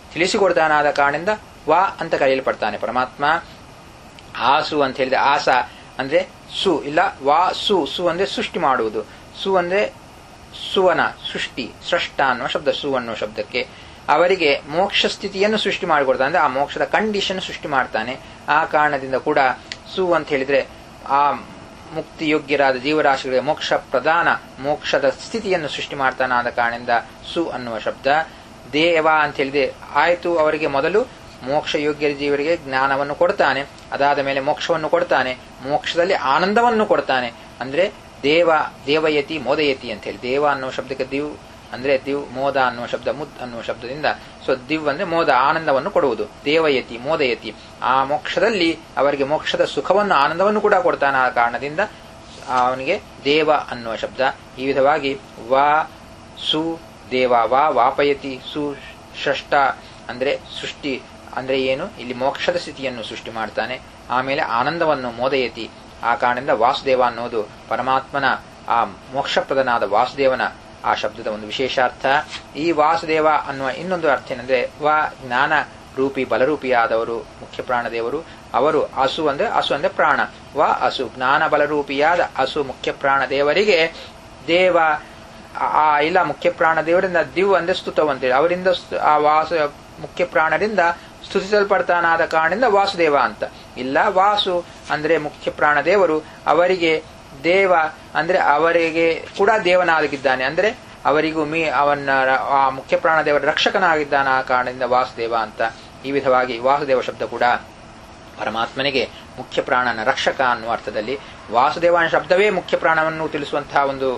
ತಿಳಿಸಿಕೊಡ್ತಾನಾದ ಕಾರಣದಿಂದ ವಾ ಅಂತ ಕರೆಯಲ್ಪಡ್ತಾನೆ ಪರಮಾತ್ಮ ಆಸು ಅಂತ ಹೇಳಿದ್ರೆ ಆಸ ಅಂದ್ರೆ ಸು ಇಲ್ಲ ವಾ ಸು ಸು ಅಂದ್ರೆ ಸೃಷ್ಟಿ ಮಾಡುವುದು ಸು ಅಂದ್ರೆ ಸುವನ ಸೃಷ್ಟಿ ಸೃಷ್ಟ ಅನ್ನುವ ಶಬ್ದ ಸು ಅನ್ನುವ ಶಬ್ದಕ್ಕೆ ಅವರಿಗೆ ಮೋಕ್ಷ ಸ್ಥಿತಿಯನ್ನು ಸೃಷ್ಟಿ ಮಾಡಿಕೊಡ್ತಾನೆ ಅಂದ್ರೆ ಆ ಮೋಕ್ಷದ ಕಂಡೀಷನ್ ಸೃಷ್ಟಿ ಮಾಡ್ತಾನೆ ಆ ಕಾರಣದಿಂದ ಕೂಡ ಸು ಅಂತ ಹೇಳಿದ್ರೆ ಆ ಮುಕ್ತಿ ಯೋಗ್ಯರಾದ ಜೀವರಾಶಿಗಳಿಗೆ ಮೋಕ್ಷ ಪ್ರಧಾನ ಮೋಕ್ಷದ ಸ್ಥಿತಿಯನ್ನು ಸೃಷ್ಟಿ ಮಾಡ್ತಾನೆ ಆದ ಕಾರಣದಿಂದ ಸು ಅನ್ನುವ ಶಬ್ದ ದೇವ ಅಂತ ಹೇಳಿದ್ರೆ ಆಯ್ತು ಅವರಿಗೆ ಮೊದಲು ಮೋಕ್ಷ ಯೋಗ್ಯ ಜೀವರಿಗೆ ಜ್ಞಾನವನ್ನು ಕೊಡ್ತಾನೆ ಅದಾದ ಮೇಲೆ ಮೋಕ್ಷವನ್ನು ಕೊಡ್ತಾನೆ ಮೋಕ್ಷದಲ್ಲಿ ಆನಂದವನ್ನು ಕೊಡ್ತಾನೆ ಅಂದ್ರೆ ದೇವ ದೇವಯತಿ ಮೋದಯತಿ ಅಂತ ಹೇಳಿ ದೇವ ಅನ್ನುವ ಶಬ್ದಕ್ಕೆ ದಿವ್ ಅಂದ್ರೆ ದಿವ್ ಮೋದ ಅನ್ನುವ ಶಬ್ದ ಮುದ್ ಅನ್ನುವ ಶಬ್ದದಿಂದ ಸೊ ದಿವ್ ಅಂದ್ರೆ ಮೋದ ಆನಂದವನ್ನು ಕೊಡುವುದು ದೇವಯತಿ ಮೋದಯತಿ ಆ ಮೋಕ್ಷದಲ್ಲಿ ಅವರಿಗೆ ಮೋಕ್ಷದ ಸುಖವನ್ನು ಆನಂದವನ್ನು ಕೂಡ ಕೊಡ್ತಾನೆ ಆ ಕಾರಣದಿಂದ ಅವನಿಗೆ ದೇವ ಅನ್ನುವ ಶಬ್ದ ಈ ವಿಧವಾಗಿ ವಾ ಸು ದೇವ ವಾ ವಾಪಯತಿ ಸು ಷಷ್ಟ ಅಂದ್ರೆ ಸೃಷ್ಟಿ ಅಂದ್ರೆ ಏನು ಇಲ್ಲಿ ಮೋಕ್ಷದ ಸ್ಥಿತಿಯನ್ನು ಸೃಷ್ಟಿ ಮಾಡ್ತಾನೆ ಆಮೇಲೆ ಆನಂದವನ್ನು ಮೋದಯತಿ ಆ ಕಾರಣದಿಂದ ವಾಸುದೇವ ಅನ್ನೋದು ಪರಮಾತ್ಮನ ಆ ಮೋಕ್ಷಪ್ರದನಾದ ವಾಸುದೇವನ ಆ ಶಬ್ದದ ಒಂದು ವಿಶೇಷಾರ್ಥ ಈ ವಾಸುದೇವ ಅನ್ನುವ ಇನ್ನೊಂದು ಅರ್ಥ ಏನಂದ್ರೆ ವಾ ಜ್ಞಾನ ರೂಪಿ ಬಲರೂಪಿಯಾದವರು ಮುಖ್ಯ ಪ್ರಾಣದೇವರು ಅವರು ಹಸು ಅಂದ್ರೆ ಹಸು ಅಂದ್ರೆ ಪ್ರಾಣ ವಾ ಹಸು ಜ್ಞಾನ ಬಲರೂಪಿಯಾದ ಹಸು ಮುಖ್ಯ ಪ್ರಾಣ ದೇವರಿಗೆ ದೇವ ಆ ಇಲ್ಲ ಮುಖ್ಯ ಪ್ರಾಣ ದೇವರಿಂದ ದಿವ್ ಅಂದ್ರೆ ಸ್ತುತವಂತೇಳಿ ಅವರಿಂದ ಆ ವಾಸ ಮುಖ್ಯ ಪ್ರಾಣರಿಂದ ಸ್ತುತಿಸಲ್ಪಡ್ತಾನಾದ ಕಾರಣದಿಂದ ವಾಸುದೇವ ಅಂತ ಇಲ್ಲ ವಾಸು ಅಂದ್ರೆ ಮುಖ್ಯ ಪ್ರಾಣ ದೇವರು ಅವರಿಗೆ ದೇವ ಅಂದ್ರೆ ಅವರಿಗೆ ಕೂಡ ದೇವನಾಗಿದ್ದಾನೆ ಅಂದ್ರೆ ಅವರಿಗೂ ಮೀ ಅವನ ಆ ಮುಖ್ಯ ಪ್ರಾಣ ದೇವರ ರಕ್ಷಕನಾಗಿದ್ದಾನ ಆ ಕಾರಣದಿಂದ ವಾಸುದೇವ ಅಂತ ಈ ವಿಧವಾಗಿ ವಾಸುದೇವ ಶಬ್ದ ಕೂಡ ಪರಮಾತ್ಮನಿಗೆ ಮುಖ್ಯ ಪ್ರಾಣನ ರಕ್ಷಕ ಅನ್ನುವ ಅರ್ಥದಲ್ಲಿ ವಾಸುದೇವನ ಶಬ್ದವೇ ಮುಖ್ಯ ಪ್ರಾಣವನ್ನು ತಿಳಿಸುವಂತಹ ಒಂದು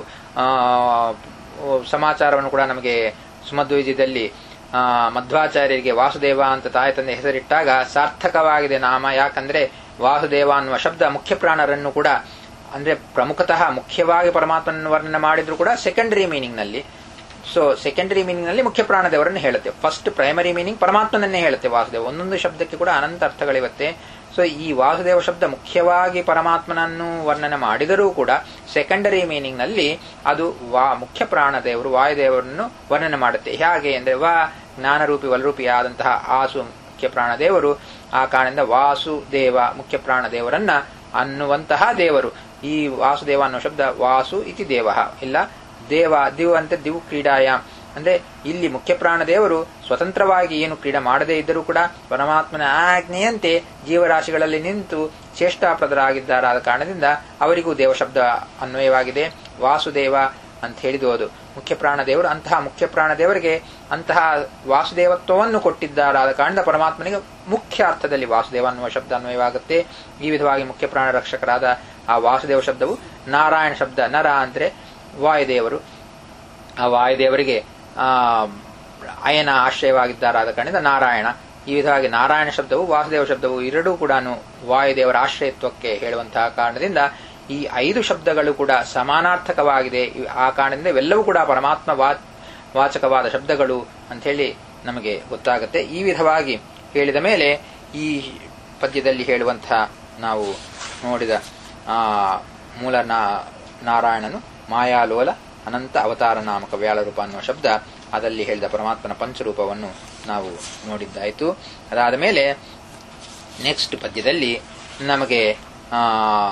ಸಮಾಚಾರವನ್ನು ಕೂಡ ನಮಗೆ ಸುಮಧ್ವಜದಲ್ಲಿ ಮಧ್ವಾಚಾರ್ಯರಿಗೆ ವಾಸುದೇವ ಅಂತ ತಾಯಿ ತಂದೆ ಹೆಸರಿಟ್ಟಾಗ ಸಾರ್ಥಕವಾಗಿದೆ ನಾಮ ಯಾಕಂದ್ರೆ ವಾಸುದೇವ ಅನ್ನುವ ಶಬ್ದ ಮುಖ್ಯ ಪ್ರಾಣರನ್ನು ಕೂಡ ಅಂದ್ರೆ ಪ್ರಮುಖತಃ ಮುಖ್ಯವಾಗಿ ಪರಮಾತ್ಮನ ವರ್ಣನೆ ಮಾಡಿದ್ರು ಕೂಡ ಸೆಕೆಂಡರಿ ಮೀನಿಂಗ್ ನಲ್ಲಿ ಸೊ ಸೆಕೆಂಡರಿ ಮೀನಿಂಗ್ ನಲ್ಲಿ ಮುಖ್ಯ ಪ್ರಾಣದೇವರನ್ನು ಹೇಳುತ್ತೆ ಫಸ್ಟ್ ಪ್ರೈಮರಿ ಮೀನಿಂಗ್ ಪರಮಾತ್ಮನನ್ನೇ ಹೇಳುತ್ತೆ ವಾಸುದೇವ ಒಂದೊಂದು ಶಬ್ದಕ್ಕೆ ಕೂಡ ಅನಂತ ಅರ್ಥಗಳಿರುತ್ತೆ ಸೊ ಈ ವಾಸುದೇವ ಶಬ್ದ ಮುಖ್ಯವಾಗಿ ಪರಮಾತ್ಮನನ್ನು ವರ್ಣನೆ ಮಾಡಿದರೂ ಕೂಡ ಸೆಕೆಂಡರಿ ಮೀನಿಂಗ್ ನಲ್ಲಿ ಅದು ವಾ ಮುಖ್ಯ ಪ್ರಾಣದೇವರು ವಾಯುದೇವರನ್ನು ವರ್ಣನೆ ಮಾಡುತ್ತೆ ಹೇಗೆ ಅಂದ್ರೆ ವಾ ಜ್ಞಾನರೂಪಿ ವಲರೂಪಿಯಾದಂತಹ ಆಸು ಮುಖ್ಯ ಪ್ರಾಣದೇವರು ಆ ಕಾರಣದಿಂದ ವಾಸುದೇವ ಮುಖ್ಯ ಪ್ರಾಣದೇವರನ್ನ ಅನ್ನುವಂತಹ ದೇವರು ಈ ವಾಸುದೇವ ಅನ್ನೋ ಶಬ್ದ ವಾಸು ಇತಿ ದೇವ ಇಲ್ಲ ದೇವ ದಿವ್ ಅಂತ ದಿವ್ ಕ್ರೀಡಾಯ ಅಂದ್ರೆ ಇಲ್ಲಿ ಮುಖ್ಯ ಪ್ರಾಣ ದೇವರು ಸ್ವತಂತ್ರವಾಗಿ ಏನು ಕ್ರೀಡೆ ಮಾಡದೇ ಇದ್ದರೂ ಕೂಡ ಪರಮಾತ್ಮನ ಆಜ್ಞೆಯಂತೆ ಜೀವರಾಶಿಗಳಲ್ಲಿ ನಿಂತು ಚೇಷ್ಟಾಪ್ರದರಾಗಿದ್ದಾರಾದ ಕಾರಣದಿಂದ ಅವರಿಗೂ ದೇವ ಶಬ್ದ ಅನ್ವಯವಾಗಿದೆ ವಾಸುದೇವ ಅಂತ ಹೇಳಿದುವುದು ಮುಖ್ಯ ಪ್ರಾಣ ದೇವರು ಅಂತಹ ಮುಖ್ಯ ಪ್ರಾಣ ದೇವರಿಗೆ ಅಂತಹ ವಾಸುದೇವತ್ವವನ್ನು ಕೊಟ್ಟಿದ್ದಾರಾದ ಕಾರಣದಿಂದ ಪರಮಾತ್ಮನಿಗೆ ಮುಖ್ಯ ಅರ್ಥದಲ್ಲಿ ವಾಸುದೇವ ಅನ್ನುವ ಶಬ್ದ ಅನ್ವಯವಾಗುತ್ತೆ ಈ ವಿಧವಾಗಿ ಮುಖ್ಯ ಪ್ರಾಣ ರಕ್ಷಕರಾದ ಆ ವಾಸುದೇವ ಶಬ್ದವು ನಾರಾಯಣ ಶಬ್ದ ನರ ಅಂದ್ರೆ ವಾಯುದೇವರು ಆ ವಾಯುದೇವರಿಗೆ ಆ ಅಯನ ಆಶ್ರಯವಾಗಿದ್ದಾರಾದ ಕಾರಣದಿಂದ ನಾರಾಯಣ ಈ ವಿಧವಾಗಿ ನಾರಾಯಣ ಶಬ್ದವು ವಾಸುದೇವ ಶಬ್ದವು ಎರಡೂ ಕೂಡ ವಾಯುದೇವರ ಆಶ್ರಯತ್ವಕ್ಕೆ ಹೇಳುವಂತಹ ಕಾರಣದಿಂದ ಈ ಐದು ಶಬ್ದಗಳು ಕೂಡ ಸಮಾನಾರ್ಥಕವಾಗಿದೆ ಆ ಕಾರಣದಿಂದ ಇವೆಲ್ಲವೂ ಕೂಡ ಪರಮಾತ್ಮ ವಾಚಕವಾದ ಶಬ್ದಗಳು ಅಂತ ಹೇಳಿ ನಮಗೆ ಗೊತ್ತಾಗುತ್ತೆ ಈ ವಿಧವಾಗಿ ಹೇಳಿದ ಮೇಲೆ ಈ ಪದ್ಯದಲ್ಲಿ ಹೇಳುವಂತಹ ನಾವು ನೋಡಿದ ಆ ಮೂಲ ನಾರಾಯಣನು ಮಾಯಾಲೋಲ ಅನಂತ ಅವತಾರ ನಾಮಕ ವ್ಯಾಳರೂಪ ಅನ್ನುವ ಶಬ್ದ ಅದಲ್ಲಿ ಹೇಳಿದ ಪರಮಾತ್ಮನ ಪಂಚರೂಪವನ್ನು ನಾವು ನೋಡಿದ್ದಾಯಿತು ಅದಾದ ಮೇಲೆ ನೆಕ್ಸ್ಟ್ ಪದ್ಯದಲ್ಲಿ ನಮಗೆ ಆ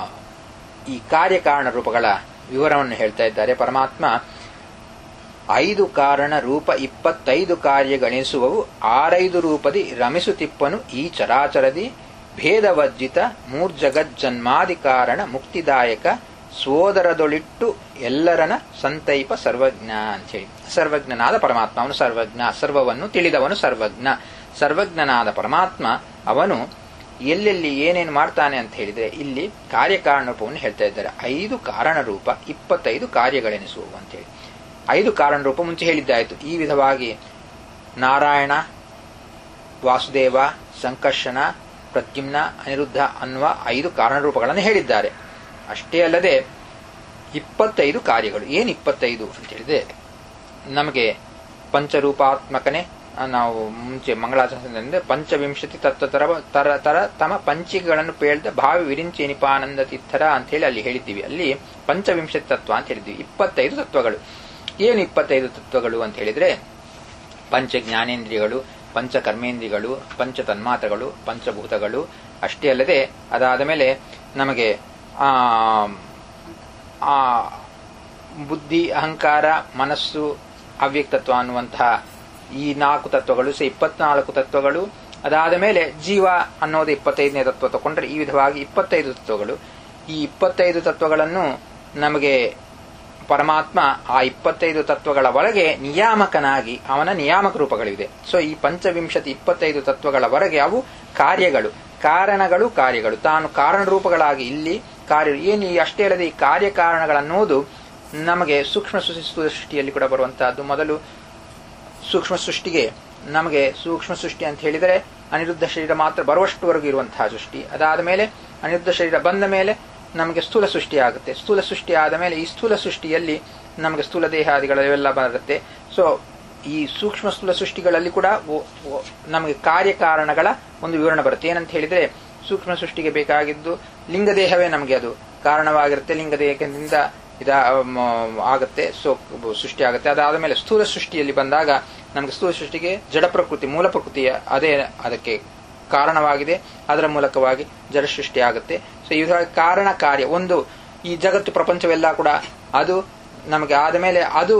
ಈ ಕಾರ್ಯಕಾರಣ ರೂಪಗಳ ವಿವರವನ್ನು ಹೇಳ್ತಾ ಇದ್ದಾರೆ ಪರಮಾತ್ಮ ಐದು ಕಾರಣ ರೂಪ ಇಪ್ಪತ್ತೈದು ಕಾರ್ಯಗಣಿಸುವವು ಆರೈದು ರೂಪದಿ ರಮಿಸುತ್ತಿಪ್ಪನು ಈ ಚರಾಚರದಿ ಭೇದವಜ್ಜಿತ ಮೂರ್ಜಗಜ್ಜನ್ಮಾದಿ ಕಾರಣ ಮುಕ್ತಿದಾಯಕ ಸೋದರದೊಳಿಟ್ಟು ಎಲ್ಲರನ ಸಂತೈಪ ಸರ್ವಜ್ಞ ಅಂತೇಳಿ ಸರ್ವಜ್ಞನಾದ ಪರಮಾತ್ಮ ಅವನು ಸರ್ವಜ್ಞ ಸರ್ವವನ್ನು ತಿಳಿದವನು ಸರ್ವಜ್ಞ ಸರ್ವಜ್ಞನಾದ ಪರಮಾತ್ಮ ಅವನು ಎಲ್ಲೆಲ್ಲಿ ಏನೇನು ಮಾಡ್ತಾನೆ ಅಂತ ಹೇಳಿದ್ರೆ ಇಲ್ಲಿ ಕಾರ್ಯಕಾರಣ ರೂಪವನ್ನು ಹೇಳ್ತಾ ಇದ್ದಾರೆ ಐದು ಕಾರಣ ರೂಪ ಇಪ್ಪತ್ತೈದು ಕಾರ್ಯಗಳೆನಿಸುವವು ಅಂತೇಳಿ ಐದು ಕಾರಣ ರೂಪ ಮುಂಚೆ ಹೇಳಿದ್ದಾಯಿತು ಈ ವಿಧವಾಗಿ ನಾರಾಯಣ ವಾಸುದೇವ ಸಂಕರ್ಷಣ ಪ್ರದ್ಯುಮ್ನ ಅನಿರುದ್ಧ ಅನ್ನುವ ಐದು ಕಾರಣ ರೂಪಗಳನ್ನು ಹೇಳಿದ್ದಾರೆ ಅಷ್ಟೇ ಅಲ್ಲದೆ ಇಪ್ಪತ್ತೈದು ಕಾರ್ಯಗಳು ಏನು ಇಪ್ಪತ್ತೈದು ಅಂತ ಹೇಳಿದ್ರೆ ನಮಗೆ ಪಂಚರೂಪಾತ್ಮಕನೇ ನಾವು ಮುಂಚೆ ಮಂಗಳಾಚರಣೆ ಪಂಚವಿಂಶತಿ ತತ್ವ ತರ ತರ ತರ ತಮ ಪಂಚಿಗಳನ್ನು ಪೇಳ್ದ ಭಾವಿ ವಿರಿಂಚಿ ನಿಪಾನಂದ ತಿತ್ತರ ಅಂತ ಹೇಳಿ ಅಲ್ಲಿ ಹೇಳಿದ್ದೀವಿ ಅಲ್ಲಿ ಪಂಚವಿಂಶತಿ ತತ್ವ ಅಂತ ಹೇಳಿದ್ವಿ ಇಪ್ಪತ್ತೈದು ತತ್ವಗಳು ಏನು ಇಪ್ಪತ್ತೈದು ತತ್ವಗಳು ಅಂತ ಹೇಳಿದ್ರೆ ಪಂಚ ಜ್ಞಾನೇಂದ್ರಿಯಗಳು ಪಂಚ ಕರ್ಮೇಂದ್ರಿಗಳು ಪಂಚ ತನ್ಮಾತ್ರಗಳು ಪಂಚಭೂತಗಳು ಅಷ್ಟೇ ಅಲ್ಲದೆ ಅದಾದ ಮೇಲೆ ನಮಗೆ ಆ ಆ ಬುದ್ಧಿ ಅಹಂಕಾರ ಮನಸ್ಸು ಅವ್ಯಕ್ತತ್ವ ಅನ್ನುವಂತಹ ಈ ನಾಲ್ಕು ತತ್ವಗಳು ಸೆ ಇಪ್ಪತ್ನಾಲ್ಕು ತತ್ವಗಳು ಅದಾದ ಮೇಲೆ ಜೀವ ಅನ್ನೋದು ಇಪ್ಪತ್ತೈದನೇ ತತ್ವ ತಗೊಂಡ್ರೆ ಈ ವಿಧವಾಗಿ ಇಪ್ಪತ್ತೈದು ತತ್ವಗಳು ಈ ಇಪ್ಪತ್ತೈದು ತತ್ವಗಳನ್ನು ನಮಗೆ ಪರಮಾತ್ಮ ಆ ಇಪ್ಪತ್ತೈದು ತತ್ವಗಳ ಒಳಗೆ ನಿಯಾಮಕನಾಗಿ ಅವನ ನಿಯಾಮಕ ರೂಪಗಳಿವೆ ಸೊ ಈ ಪಂಚವಿಂಶತಿ ಇಪ್ಪತ್ತೈದು ತತ್ವಗಳ ಹೊರಗೆ ಅವು ಕಾರ್ಯಗಳು ಕಾರಣಗಳು ಕಾರ್ಯಗಳು ತಾನು ಕಾರಣ ರೂಪಗಳಾಗಿ ಇಲ್ಲಿ ಕಾರ್ಯ ಏನು ಈ ಅಷ್ಟೇ ಅಲ್ಲದೆ ಈ ಕಾರ್ಯಕಾರಣಗಳನ್ನೋದು ನಮಗೆ ಸೂಕ್ಷ್ಮ ಸೃಷ್ಟಿಯಲ್ಲಿ ಕೂಡ ಬರುವಂತಹದ್ದು ಮೊದಲು ಸೂಕ್ಷ್ಮ ಸೃಷ್ಟಿಗೆ ನಮಗೆ ಸೂಕ್ಷ್ಮ ಸೃಷ್ಟಿ ಅಂತ ಹೇಳಿದರೆ ಅನಿರುದ್ಧ ಶರೀರ ಮಾತ್ರ ಬರುವಷ್ಟುವರೆಗೂ ಇರುವಂತಹ ಸೃಷ್ಟಿ ಅದಾದ ಮೇಲೆ ಅನಿರುದ್ಧ ಶರೀರ ಬಂದ ಮೇಲೆ ನಮಗೆ ಸ್ಥೂಲ ಸೃಷ್ಟಿ ಆಗುತ್ತೆ ಸ್ಥೂಲ ಸೃಷ್ಟಿ ಆದ ಮೇಲೆ ಈ ಸ್ಥೂಲ ಸೃಷ್ಟಿಯಲ್ಲಿ ನಮಗೆ ಸ್ಥೂಲ ದೇಹಾದಿಗಳೆಲ್ಲ ಬರುತ್ತೆ ಸೊ ಈ ಸೂಕ್ಷ್ಮ ಸ್ಥೂಲ ಸೃಷ್ಟಿಗಳಲ್ಲಿ ಕೂಡ ನಮಗೆ ಕಾರ್ಯಕಾರಣಗಳ ಒಂದು ವಿವರಣೆ ಬರುತ್ತೆ ಏನಂತ ಹೇಳಿದ್ರೆ ಸೂಕ್ಷ್ಮ ಸೃಷ್ಟಿಗೆ ಬೇಕಾಗಿದ್ದು ಲಿಂಗದೇಹವೇ ನಮಗೆ ಅದು ಕಾರಣವಾಗಿರುತ್ತೆ ಲಿಂಗದೇಹದಿಂದ ಇದ ಆಗುತ್ತೆ ಸೊ ಸೃಷ್ಟಿ ಆಗುತ್ತೆ ಅದಾದ ಮೇಲೆ ಸ್ಥೂಲ ಸೃಷ್ಟಿಯಲ್ಲಿ ಬಂದಾಗ ನಮಗೆ ಸ್ಥೂಲ ಸೃಷ್ಟಿಗೆ ಜಡ ಪ್ರಕೃತಿ ಮೂಲ ಪ್ರಕೃತಿಯ ಅದೇ ಅದಕ್ಕೆ ಕಾರಣವಾಗಿದೆ ಅದರ ಮೂಲಕವಾಗಿ ಜಡ ಸೃಷ್ಟಿ ಆಗುತ್ತೆ ಸೊ ಈ ಕಾರಣ ಕಾರ್ಯ ಒಂದು ಈ ಜಗತ್ತು ಪ್ರಪಂಚವೆಲ್ಲ ಕೂಡ ಅದು ನಮಗೆ ಆದ ಮೇಲೆ ಅದು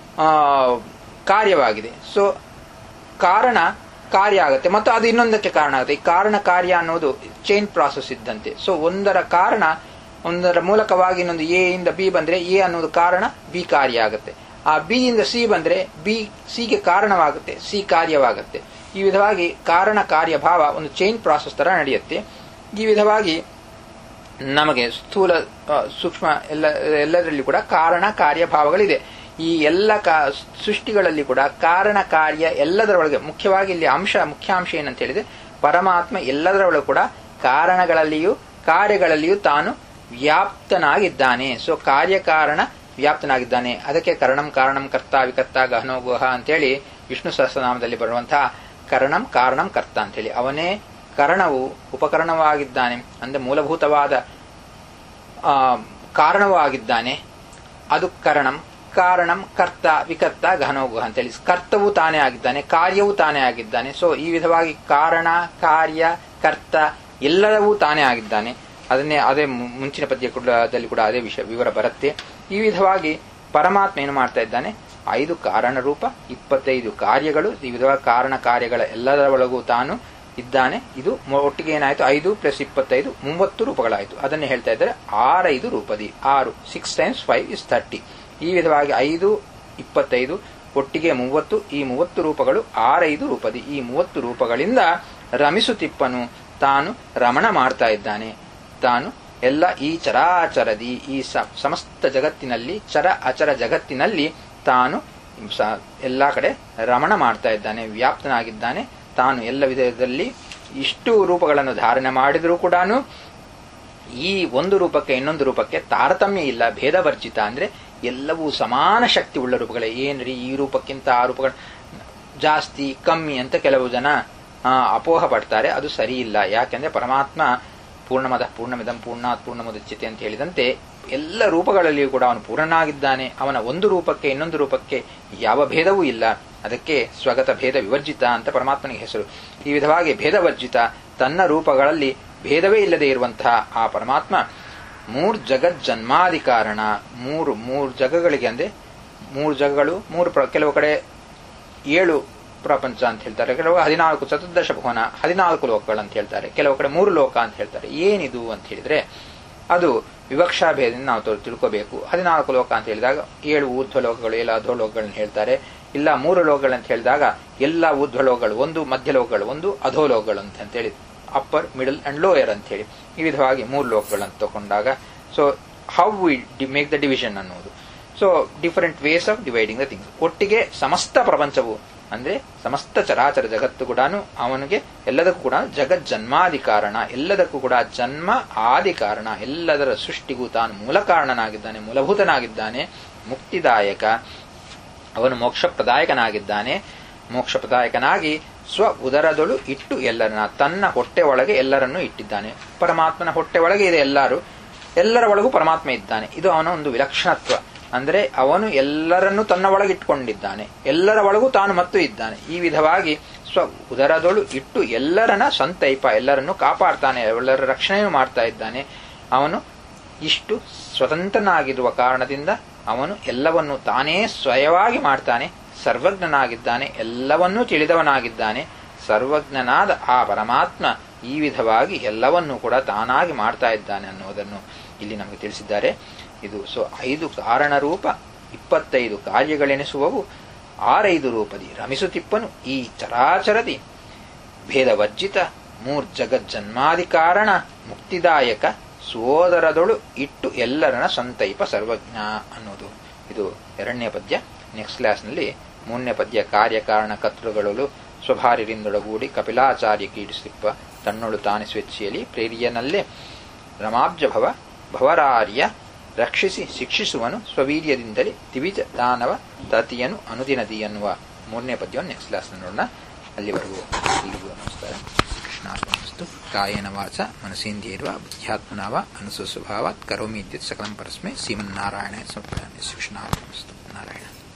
ಕಾರ್ಯವಾಗಿದೆ ಸೊ ಕಾರಣ ಕಾರ್ಯ ಆಗುತ್ತೆ ಮತ್ತು ಅದು ಇನ್ನೊಂದಕ್ಕೆ ಕಾರಣ ಆಗುತ್ತೆ ಈ ಕಾರಣ ಕಾರ್ಯ ಅನ್ನೋದು ಚೈನ್ ಪ್ರಾಸೆಸ್ ಇದ್ದಂತೆ ಸೊ ಒಂದರ ಕಾರಣ ಒಂದರ ಮೂಲಕವಾಗಿ ಇನ್ನೊಂದು ಎ ಇಂದ ಬಿ ಬಂದ್ರೆ ಎ ಅನ್ನೋದು ಕಾರಣ ಬಿ ಕಾರ್ಯ ಆಗುತ್ತೆ ಆ ಬಿ ಇಂದ ಸಿ ಬಂದ್ರೆ ಬಿ ಸಿಗೆ ಕಾರಣವಾಗುತ್ತೆ ಸಿ ಕಾರ್ಯವಾಗುತ್ತೆ ಈ ವಿಧವಾಗಿ ಕಾರಣ ಕಾರ್ಯ ಭಾವ ಒಂದು ಚೈನ್ ಪ್ರಾಸೆಸ್ ತರ ನಡೆಯುತ್ತೆ ಈ ವಿಧವಾಗಿ ನಮಗೆ ಸ್ಥೂಲ ಸೂಕ್ಷ್ಮ ಎಲ್ಲ ಎಲ್ಲದರಲ್ಲಿ ಕೂಡ ಕಾರಣ ಕಾರ್ಯ ಭಾವಗಳಿದೆ ಈ ಎಲ್ಲ ಸೃಷ್ಟಿಗಳಲ್ಲಿ ಕೂಡ ಕಾರಣ ಕಾರ್ಯ ಎಲ್ಲದರೊಳಗೆ ಮುಖ್ಯವಾಗಿ ಇಲ್ಲಿ ಅಂಶ ಮುಖ್ಯಾಂಶ ಏನಂತ ಹೇಳಿದ್ರೆ ಪರಮಾತ್ಮ ಎಲ್ಲದರೊಳಗೆ ಕೂಡ ಕಾರಣಗಳಲ್ಲಿಯೂ ಕಾರ್ಯಗಳಲ್ಲಿಯೂ ತಾನು ವ್ಯಾಪ್ತನಾಗಿದ್ದಾನೆ ಸೊ ಕಾರ್ಯಕಾರಣ ವ್ಯಾಪ್ತನಾಗಿದ್ದಾನೆ ಅದಕ್ಕೆ ಕರಣಂ ಕಾರಣಂ ಕರ್ತ ವಿಕರ್ತ ಗಹನೋ ಗುಹ ಅಂತೇಳಿ ವಿಷ್ಣು ಸಹಸ್ರನಾಮದಲ್ಲಿ ಬರುವಂತಹ ಕರಣಂ ಕಾರಣಂ ಕರ್ತ ಅಂತೇಳಿ ಅವನೇ ಕರಣವು ಉಪಕರಣವಾಗಿದ್ದಾನೆ ಅಂದ್ರೆ ಮೂಲಭೂತವಾದ ಕಾರಣವೂ ಆಗಿದ್ದಾನೆ ಅದು ಕರಣಂ ಕಾರಣಂ ಕರ್ತ ವಿಕರ್ತ ಘನೋಗುಹ ಅಂತೇಳಿ ಕರ್ತವೂ ತಾನೇ ಆಗಿದ್ದಾನೆ ಕಾರ್ಯವೂ ತಾನೇ ಆಗಿದ್ದಾನೆ ಸೊ ಈ ವಿಧವಾಗಿ ಕಾರಣ ಕಾರ್ಯ ಕರ್ತ ಎಲ್ಲವೂ ತಾನೇ ಆಗಿದ್ದಾನೆ ಅದನ್ನೇ ಅದೇ ಮುಂಚಿನ ಪದ್ಯದಲ್ಲಿ ಕೂಡ ಅದೇ ವಿಷಯ ವಿವರ ಬರುತ್ತೆ ಈ ವಿಧವಾಗಿ ಪರಮಾತ್ಮ ಏನು ಮಾಡ್ತಾ ಇದ್ದಾನೆ ಐದು ಕಾರಣ ರೂಪ ಇಪ್ಪತ್ತೈದು ಕಾರ್ಯಗಳು ಈ ವಿಧವಾಗಿ ಕಾರಣ ಕಾರ್ಯಗಳ ಎಲ್ಲದರ ಒಳಗೂ ತಾನು ಇದ್ದಾನೆ ಇದು ಒಟ್ಟಿಗೆ ಏನಾಯ್ತು ಐದು ಪ್ಲಸ್ ಇಪ್ಪತ್ತೈದು ಮೂವತ್ತು ರೂಪಗಳಾಯಿತು ಅದನ್ನೇ ಹೇಳ್ತಾ ಇದ್ದಾರೆ ಆರೈದು ರೂಪದಿ ಆರು six times five is thirty ಈ ವಿಧವಾಗಿ ಐದು ಇಪ್ಪತ್ತೈದು ಒಟ್ಟಿಗೆ ಮೂವತ್ತು ಈ ಮೂವತ್ತು ರೂಪಗಳು ಆರೈದು ರೂಪದಿ ಈ ಮೂವತ್ತು ರೂಪಗಳಿಂದ ರಮಿಸುತ್ತಿಪ್ಪನು ತಾನು ರಮಣ ಮಾಡ್ತಾ ಇದ್ದಾನೆ ತಾನು ಎಲ್ಲ ಈ ಚರಾಚರದಿ ಈ ಸಮಸ್ತ ಜಗತ್ತಿನಲ್ಲಿ ಚರ ಅಚರ ಜಗತ್ತಿನಲ್ಲಿ ತಾನು ಎಲ್ಲ ಕಡೆ ರಮಣ ಮಾಡ್ತಾ ಇದ್ದಾನೆ ವ್ಯಾಪ್ತನಾಗಿದ್ದಾನೆ ತಾನು ಎಲ್ಲ ವಿಧದಲ್ಲಿ ಇಷ್ಟು ರೂಪಗಳನ್ನು ಧಾರಣೆ ಮಾಡಿದರೂ ಕೂಡ ಈ ಒಂದು ರೂಪಕ್ಕೆ ಇನ್ನೊಂದು ರೂಪಕ್ಕೆ ತಾರತಮ್ಯ ಇಲ್ಲ ಭೇದವರ್ಜಿತ ಅಂದ್ರೆ ಎಲ್ಲವೂ ಸಮಾನ ಶಕ್ತಿ ಉಳ್ಳ ರೂಪಗಳೇ ಏನ್ರಿ ಈ ರೂಪಕ್ಕಿಂತ ಆ ರೂಪಗಳು ಜಾಸ್ತಿ ಕಮ್ಮಿ ಅಂತ ಕೆಲವು ಜನ ಅಪೋಹ ಪಡ್ತಾರೆ ಅದು ಸರಿ ಇಲ್ಲ ಯಾಕೆಂದ್ರೆ ಪರಮಾತ್ಮ ಪೂರ್ಣಮದ ಪೂರ್ಣಮಿದಂ ಪೂರ್ಣಾತ್ ಪೂರ್ಣಮುದಚ್ಯತೆ ಅಂತ ಹೇಳಿದಂತೆ ಎಲ್ಲ ರೂಪಗಳಲ್ಲಿಯೂ ಕೂಡ ಅವನು ಪೂರ್ಣನಾಗಿದ್ದಾನೆ ಅವನ ಒಂದು ರೂಪಕ್ಕೆ ಇನ್ನೊಂದು ರೂಪಕ್ಕೆ ಯಾವ ಭೇದವೂ ಇಲ್ಲ ಅದಕ್ಕೆ ಸ್ವಗತ ಭೇದ ವಿವರ್ಜಿತ ಅಂತ ಪರಮಾತ್ಮನಿಗೆ ಹೆಸರು ಈ ವಿಧವಾಗಿ ಭೇದವರ್ಜಿತ ತನ್ನ ರೂಪಗಳಲ್ಲಿ ಭೇದವೇ ಇಲ್ಲದೆ ಇರುವಂತಹ ಆ ಪರಮಾತ್ಮ ಮೂರ್ ಜಗತ್ ಜನ್ಮಾದಿ ಕಾರಣ ಮೂರು ಮೂರು ಜಗಗಳಿಗೆ ಅಂದ್ರೆ ಮೂರು ಜಗಗಳು ಮೂರು ಕೆಲವು ಕಡೆ ಏಳು ಪ್ರಪಂಚ ಅಂತ ಹೇಳ್ತಾರೆ ಕೆಲವು ಹದಿನಾಲ್ಕು ಚತುರ್ದಶ ಭುವನ ಹದಿನಾಲ್ಕು ಲೋಕಗಳು ಅಂತ ಹೇಳ್ತಾರೆ ಕೆಲವು ಕಡೆ ಮೂರು ಲೋಕ ಅಂತ ಹೇಳ್ತಾರೆ ಏನಿದು ಅಂತ ಹೇಳಿದ್ರೆ ಅದು ವಿವಕ್ಷಾ ಭೇದದಿಂದ ನಾವು ತಿಳ್ಕೋಬೇಕು ಹದಿನಾಲ್ಕು ಲೋಕ ಅಂತ ಹೇಳಿದಾಗ ಏಳು ಊರ್ಧ್ವ ಲೋಕಗಳು ಎಲ್ಲ ಅಧೋ ಲೋಕಗಳನ್ನ ಹೇಳ್ತಾರೆ ಇಲ್ಲ ಮೂರು ಲೋಕಗಳು ಅಂತ ಹೇಳಿದಾಗ ಎಲ್ಲ ಊರ್ಧ್ವ ಲೋಕಗಳು ಒಂದು ಮಧ್ಯ ಲೋಕಗಳು ಒಂದು ಅಧೋ ಲೋಕಗಳು ಅಂತ ಹೇಳಿ ಅಪ್ಪರ್ ಮಿಡಲ್ ಅಂಡ್ ಲೋಯರ್ ಅಂತ ಹೇಳಿ ಈ ವಿಧವಾಗಿ ಮೂರು ಲೋಕಗಳನ್ನು ತಗೊಂಡಾಗ so how we make the division ಅನ್ನೋದು so different ways of dividing the things ಒಟ್ಟಿಗೆ ಸಮಸ್ತ ಪ್ರಪಂಚವು ಅಂದ್ರೆ ಸಮಸ್ತ ಚರಾಚರ ಜಗತ್ತು ಕೂಡ ಅವನಿಗೆ ಎಲ್ಲದಕ್ಕೂ ಕೂಡ ಜಗತ್ ಜನ್ಮಾದಿ ಕಾರಣ ಎಲ್ಲದಕ್ಕೂ ಕೂಡ ಜನ್ಮ ಆದಿ ಕಾರಣ ಎಲ್ಲದರ ಸೃಷ್ಟಿಗೂ ತಾನು ಮೂಲ ಕಾರಣನಾಗಿದ್ದಾನೆ ಮೂಲಭೂತನಾಗಿದ್ದಾನೆ ಮುಕ್ತಿದಾಯಕ ಅವನು ಮೋಕ್ಷ ಪ್ರದಾಯಕನಾಗಿದ್ದಾನೆ ಮೋಕ್ಷ ಪ್ರದಾಯಕನಾಗಿ ಸ್ವ ಉದರದೊಳು ಇಟ್ಟು ಎಲ್ಲರನ್ನ ತನ್ನ ಹೊಟ್ಟೆ ಒಳಗೆ ಎಲ್ಲರನ್ನೂ ಇಟ್ಟಿದ್ದಾನೆ ಪರಮಾತ್ಮನ ಹೊಟ್ಟೆ ಒಳಗೆ ಇದೆ ಎಲ್ಲರೂ ಎಲ್ಲರ ಒಳಗೂ ಪರಮಾತ್ಮ ಇದ್ದಾನೆ ಇದು ಅವನ ಒಂದು ವಿಲಕ್ಷಣತ್ವ ಅಂದ್ರೆ ಅವನು ಎಲ್ಲರನ್ನೂ ತನ್ನ ಒಳಗಿಟ್ಟುಕೊಂಡಿದ್ದಾನೆ ಎಲ್ಲರ ಒಳಗೂ ತಾನು ಮತ್ತು ಇದ್ದಾನೆ ಈ ವಿಧವಾಗಿ ಸ್ವ ಉದರದೊಳು ಇಟ್ಟು ಎಲ್ಲರನ್ನ ಸಂತೈಪ ಎಲ್ಲರನ್ನು ಕಾಪಾಡ್ತಾನೆ ಎಲ್ಲರ ರಕ್ಷಣೆಯನ್ನು ಮಾಡ್ತಾ ಇದ್ದಾನೆ ಅವನು ಇಷ್ಟು ಸ್ವತಂತ್ರನಾಗಿರುವ ಕಾರಣದಿಂದ ಅವನು ಎಲ್ಲವನ್ನು ತಾನೇ ಸ್ವಯವಾಗಿ ಮಾಡ್ತಾನೆ ಸರ್ವಜ್ಞನಾಗಿದ್ದಾನೆ ಎಲ್ಲವನ್ನೂ ತಿಳಿದವನಾಗಿದ್ದಾನೆ ಸರ್ವಜ್ಞನಾದ ಆ ಪರಮಾತ್ಮ ಈ ವಿಧವಾಗಿ ಎಲ್ಲವನ್ನೂ ಕೂಡ ತಾನಾಗಿ ಮಾಡ್ತಾ ಇದ್ದಾನೆ ಅನ್ನೋದನ್ನು ಇಲ್ಲಿ ನಮಗೆ ತಿಳಿಸಿದ್ದಾರೆ ಇದು ಸೊ ಐದು ಕಾರಣರೂಪ ಇಪ್ಪತ್ತೈದು ಕಾರ್ಯಗಳೆನಿಸುವವು ಆರೈದು ರೂಪದಿ ರಮಿಸುತ್ತಿಪ್ಪನು ಈ ಚರಾಚರದಿ ಭೇದವಜ್ಜಿತ ಮೂರ್ಜಗಜ್ಜನ್ಮಾದಿ ಕಾರಣ ಮುಕ್ತಿದಾಯಕ ಸೋದರದೊಳು ಇಟ್ಟು ಎಲ್ಲರನ್ನ ಸಂತೈಪ ಸರ್ವಜ್ಞ ಅನ್ನೋದು ಇದು ಎರಡನೇ ಪದ್ಯ ನೆಕ್ಸ್ಟ್ ಕ್ಲಾಸ್ನಲ್ಲಿ ಮೂರನೇ ಪದ್ಯ ಕಾರ್ಯಕಾರಣ ಕರ್ತೃಗಳು ಸ್ವಭಾರಿರಿಂದೊಳಗೂಡಿ ಕಪಿಲಾಚಾರ್ಯ ಕೀಡಿಸಿಪ್ಪ ತನ್ನೊಳು ತಾನೆ ಸ್ವೇಚ್ಛೆಯಲ್ಲಿ ಪ್ರೇರಿಯನಲ್ಲೇ ರಮಾಬ್ಜಭವ ಭವರಾರ್ಯ ರಕ್ಷಿಸಿ ಶಿಕ್ಷಿಸುವನು ಸ್ವವೀರ್ಯದಿಂದಲೇ ದಿವಿಜ ದಾನವ ತತಿಯನು ಅನುದಿನದಿ ಎನ್ನುವ ಮೂರನೇ ಪದ್ಯವನ್ನು ನೆಕ್ಸ್ಟ್ ಕ್ಲಾಸ್ ನೋಡೋಣ ಅಲ್ಲಿವರೆಗೂ ಎಲ್ಲಿಗೂ ನಮಸ್ಕಾರ ಕೃಷ್ಣಾಸ್ತು ಕಾಯೇನ ವಾಚ ಮನಸೇಂದ್ರಿಯರ್ವ ಬುದ್ಧ್ಯಾತ್ಮನಾವ ಅನುಸ್ವಭಾವಾತ್ ಕರೋಮಿ ಇತ್ಯುತ್ ಸಕಲಂ ಪರಸ್ಮೈ ಶ್ರೀಮನ್ನಾರಾಯಣ ಸಮರ್ಪಯಾಮಿ ಕೃಷ್ಣಾಸ್ತು ನಾರಾಯಣ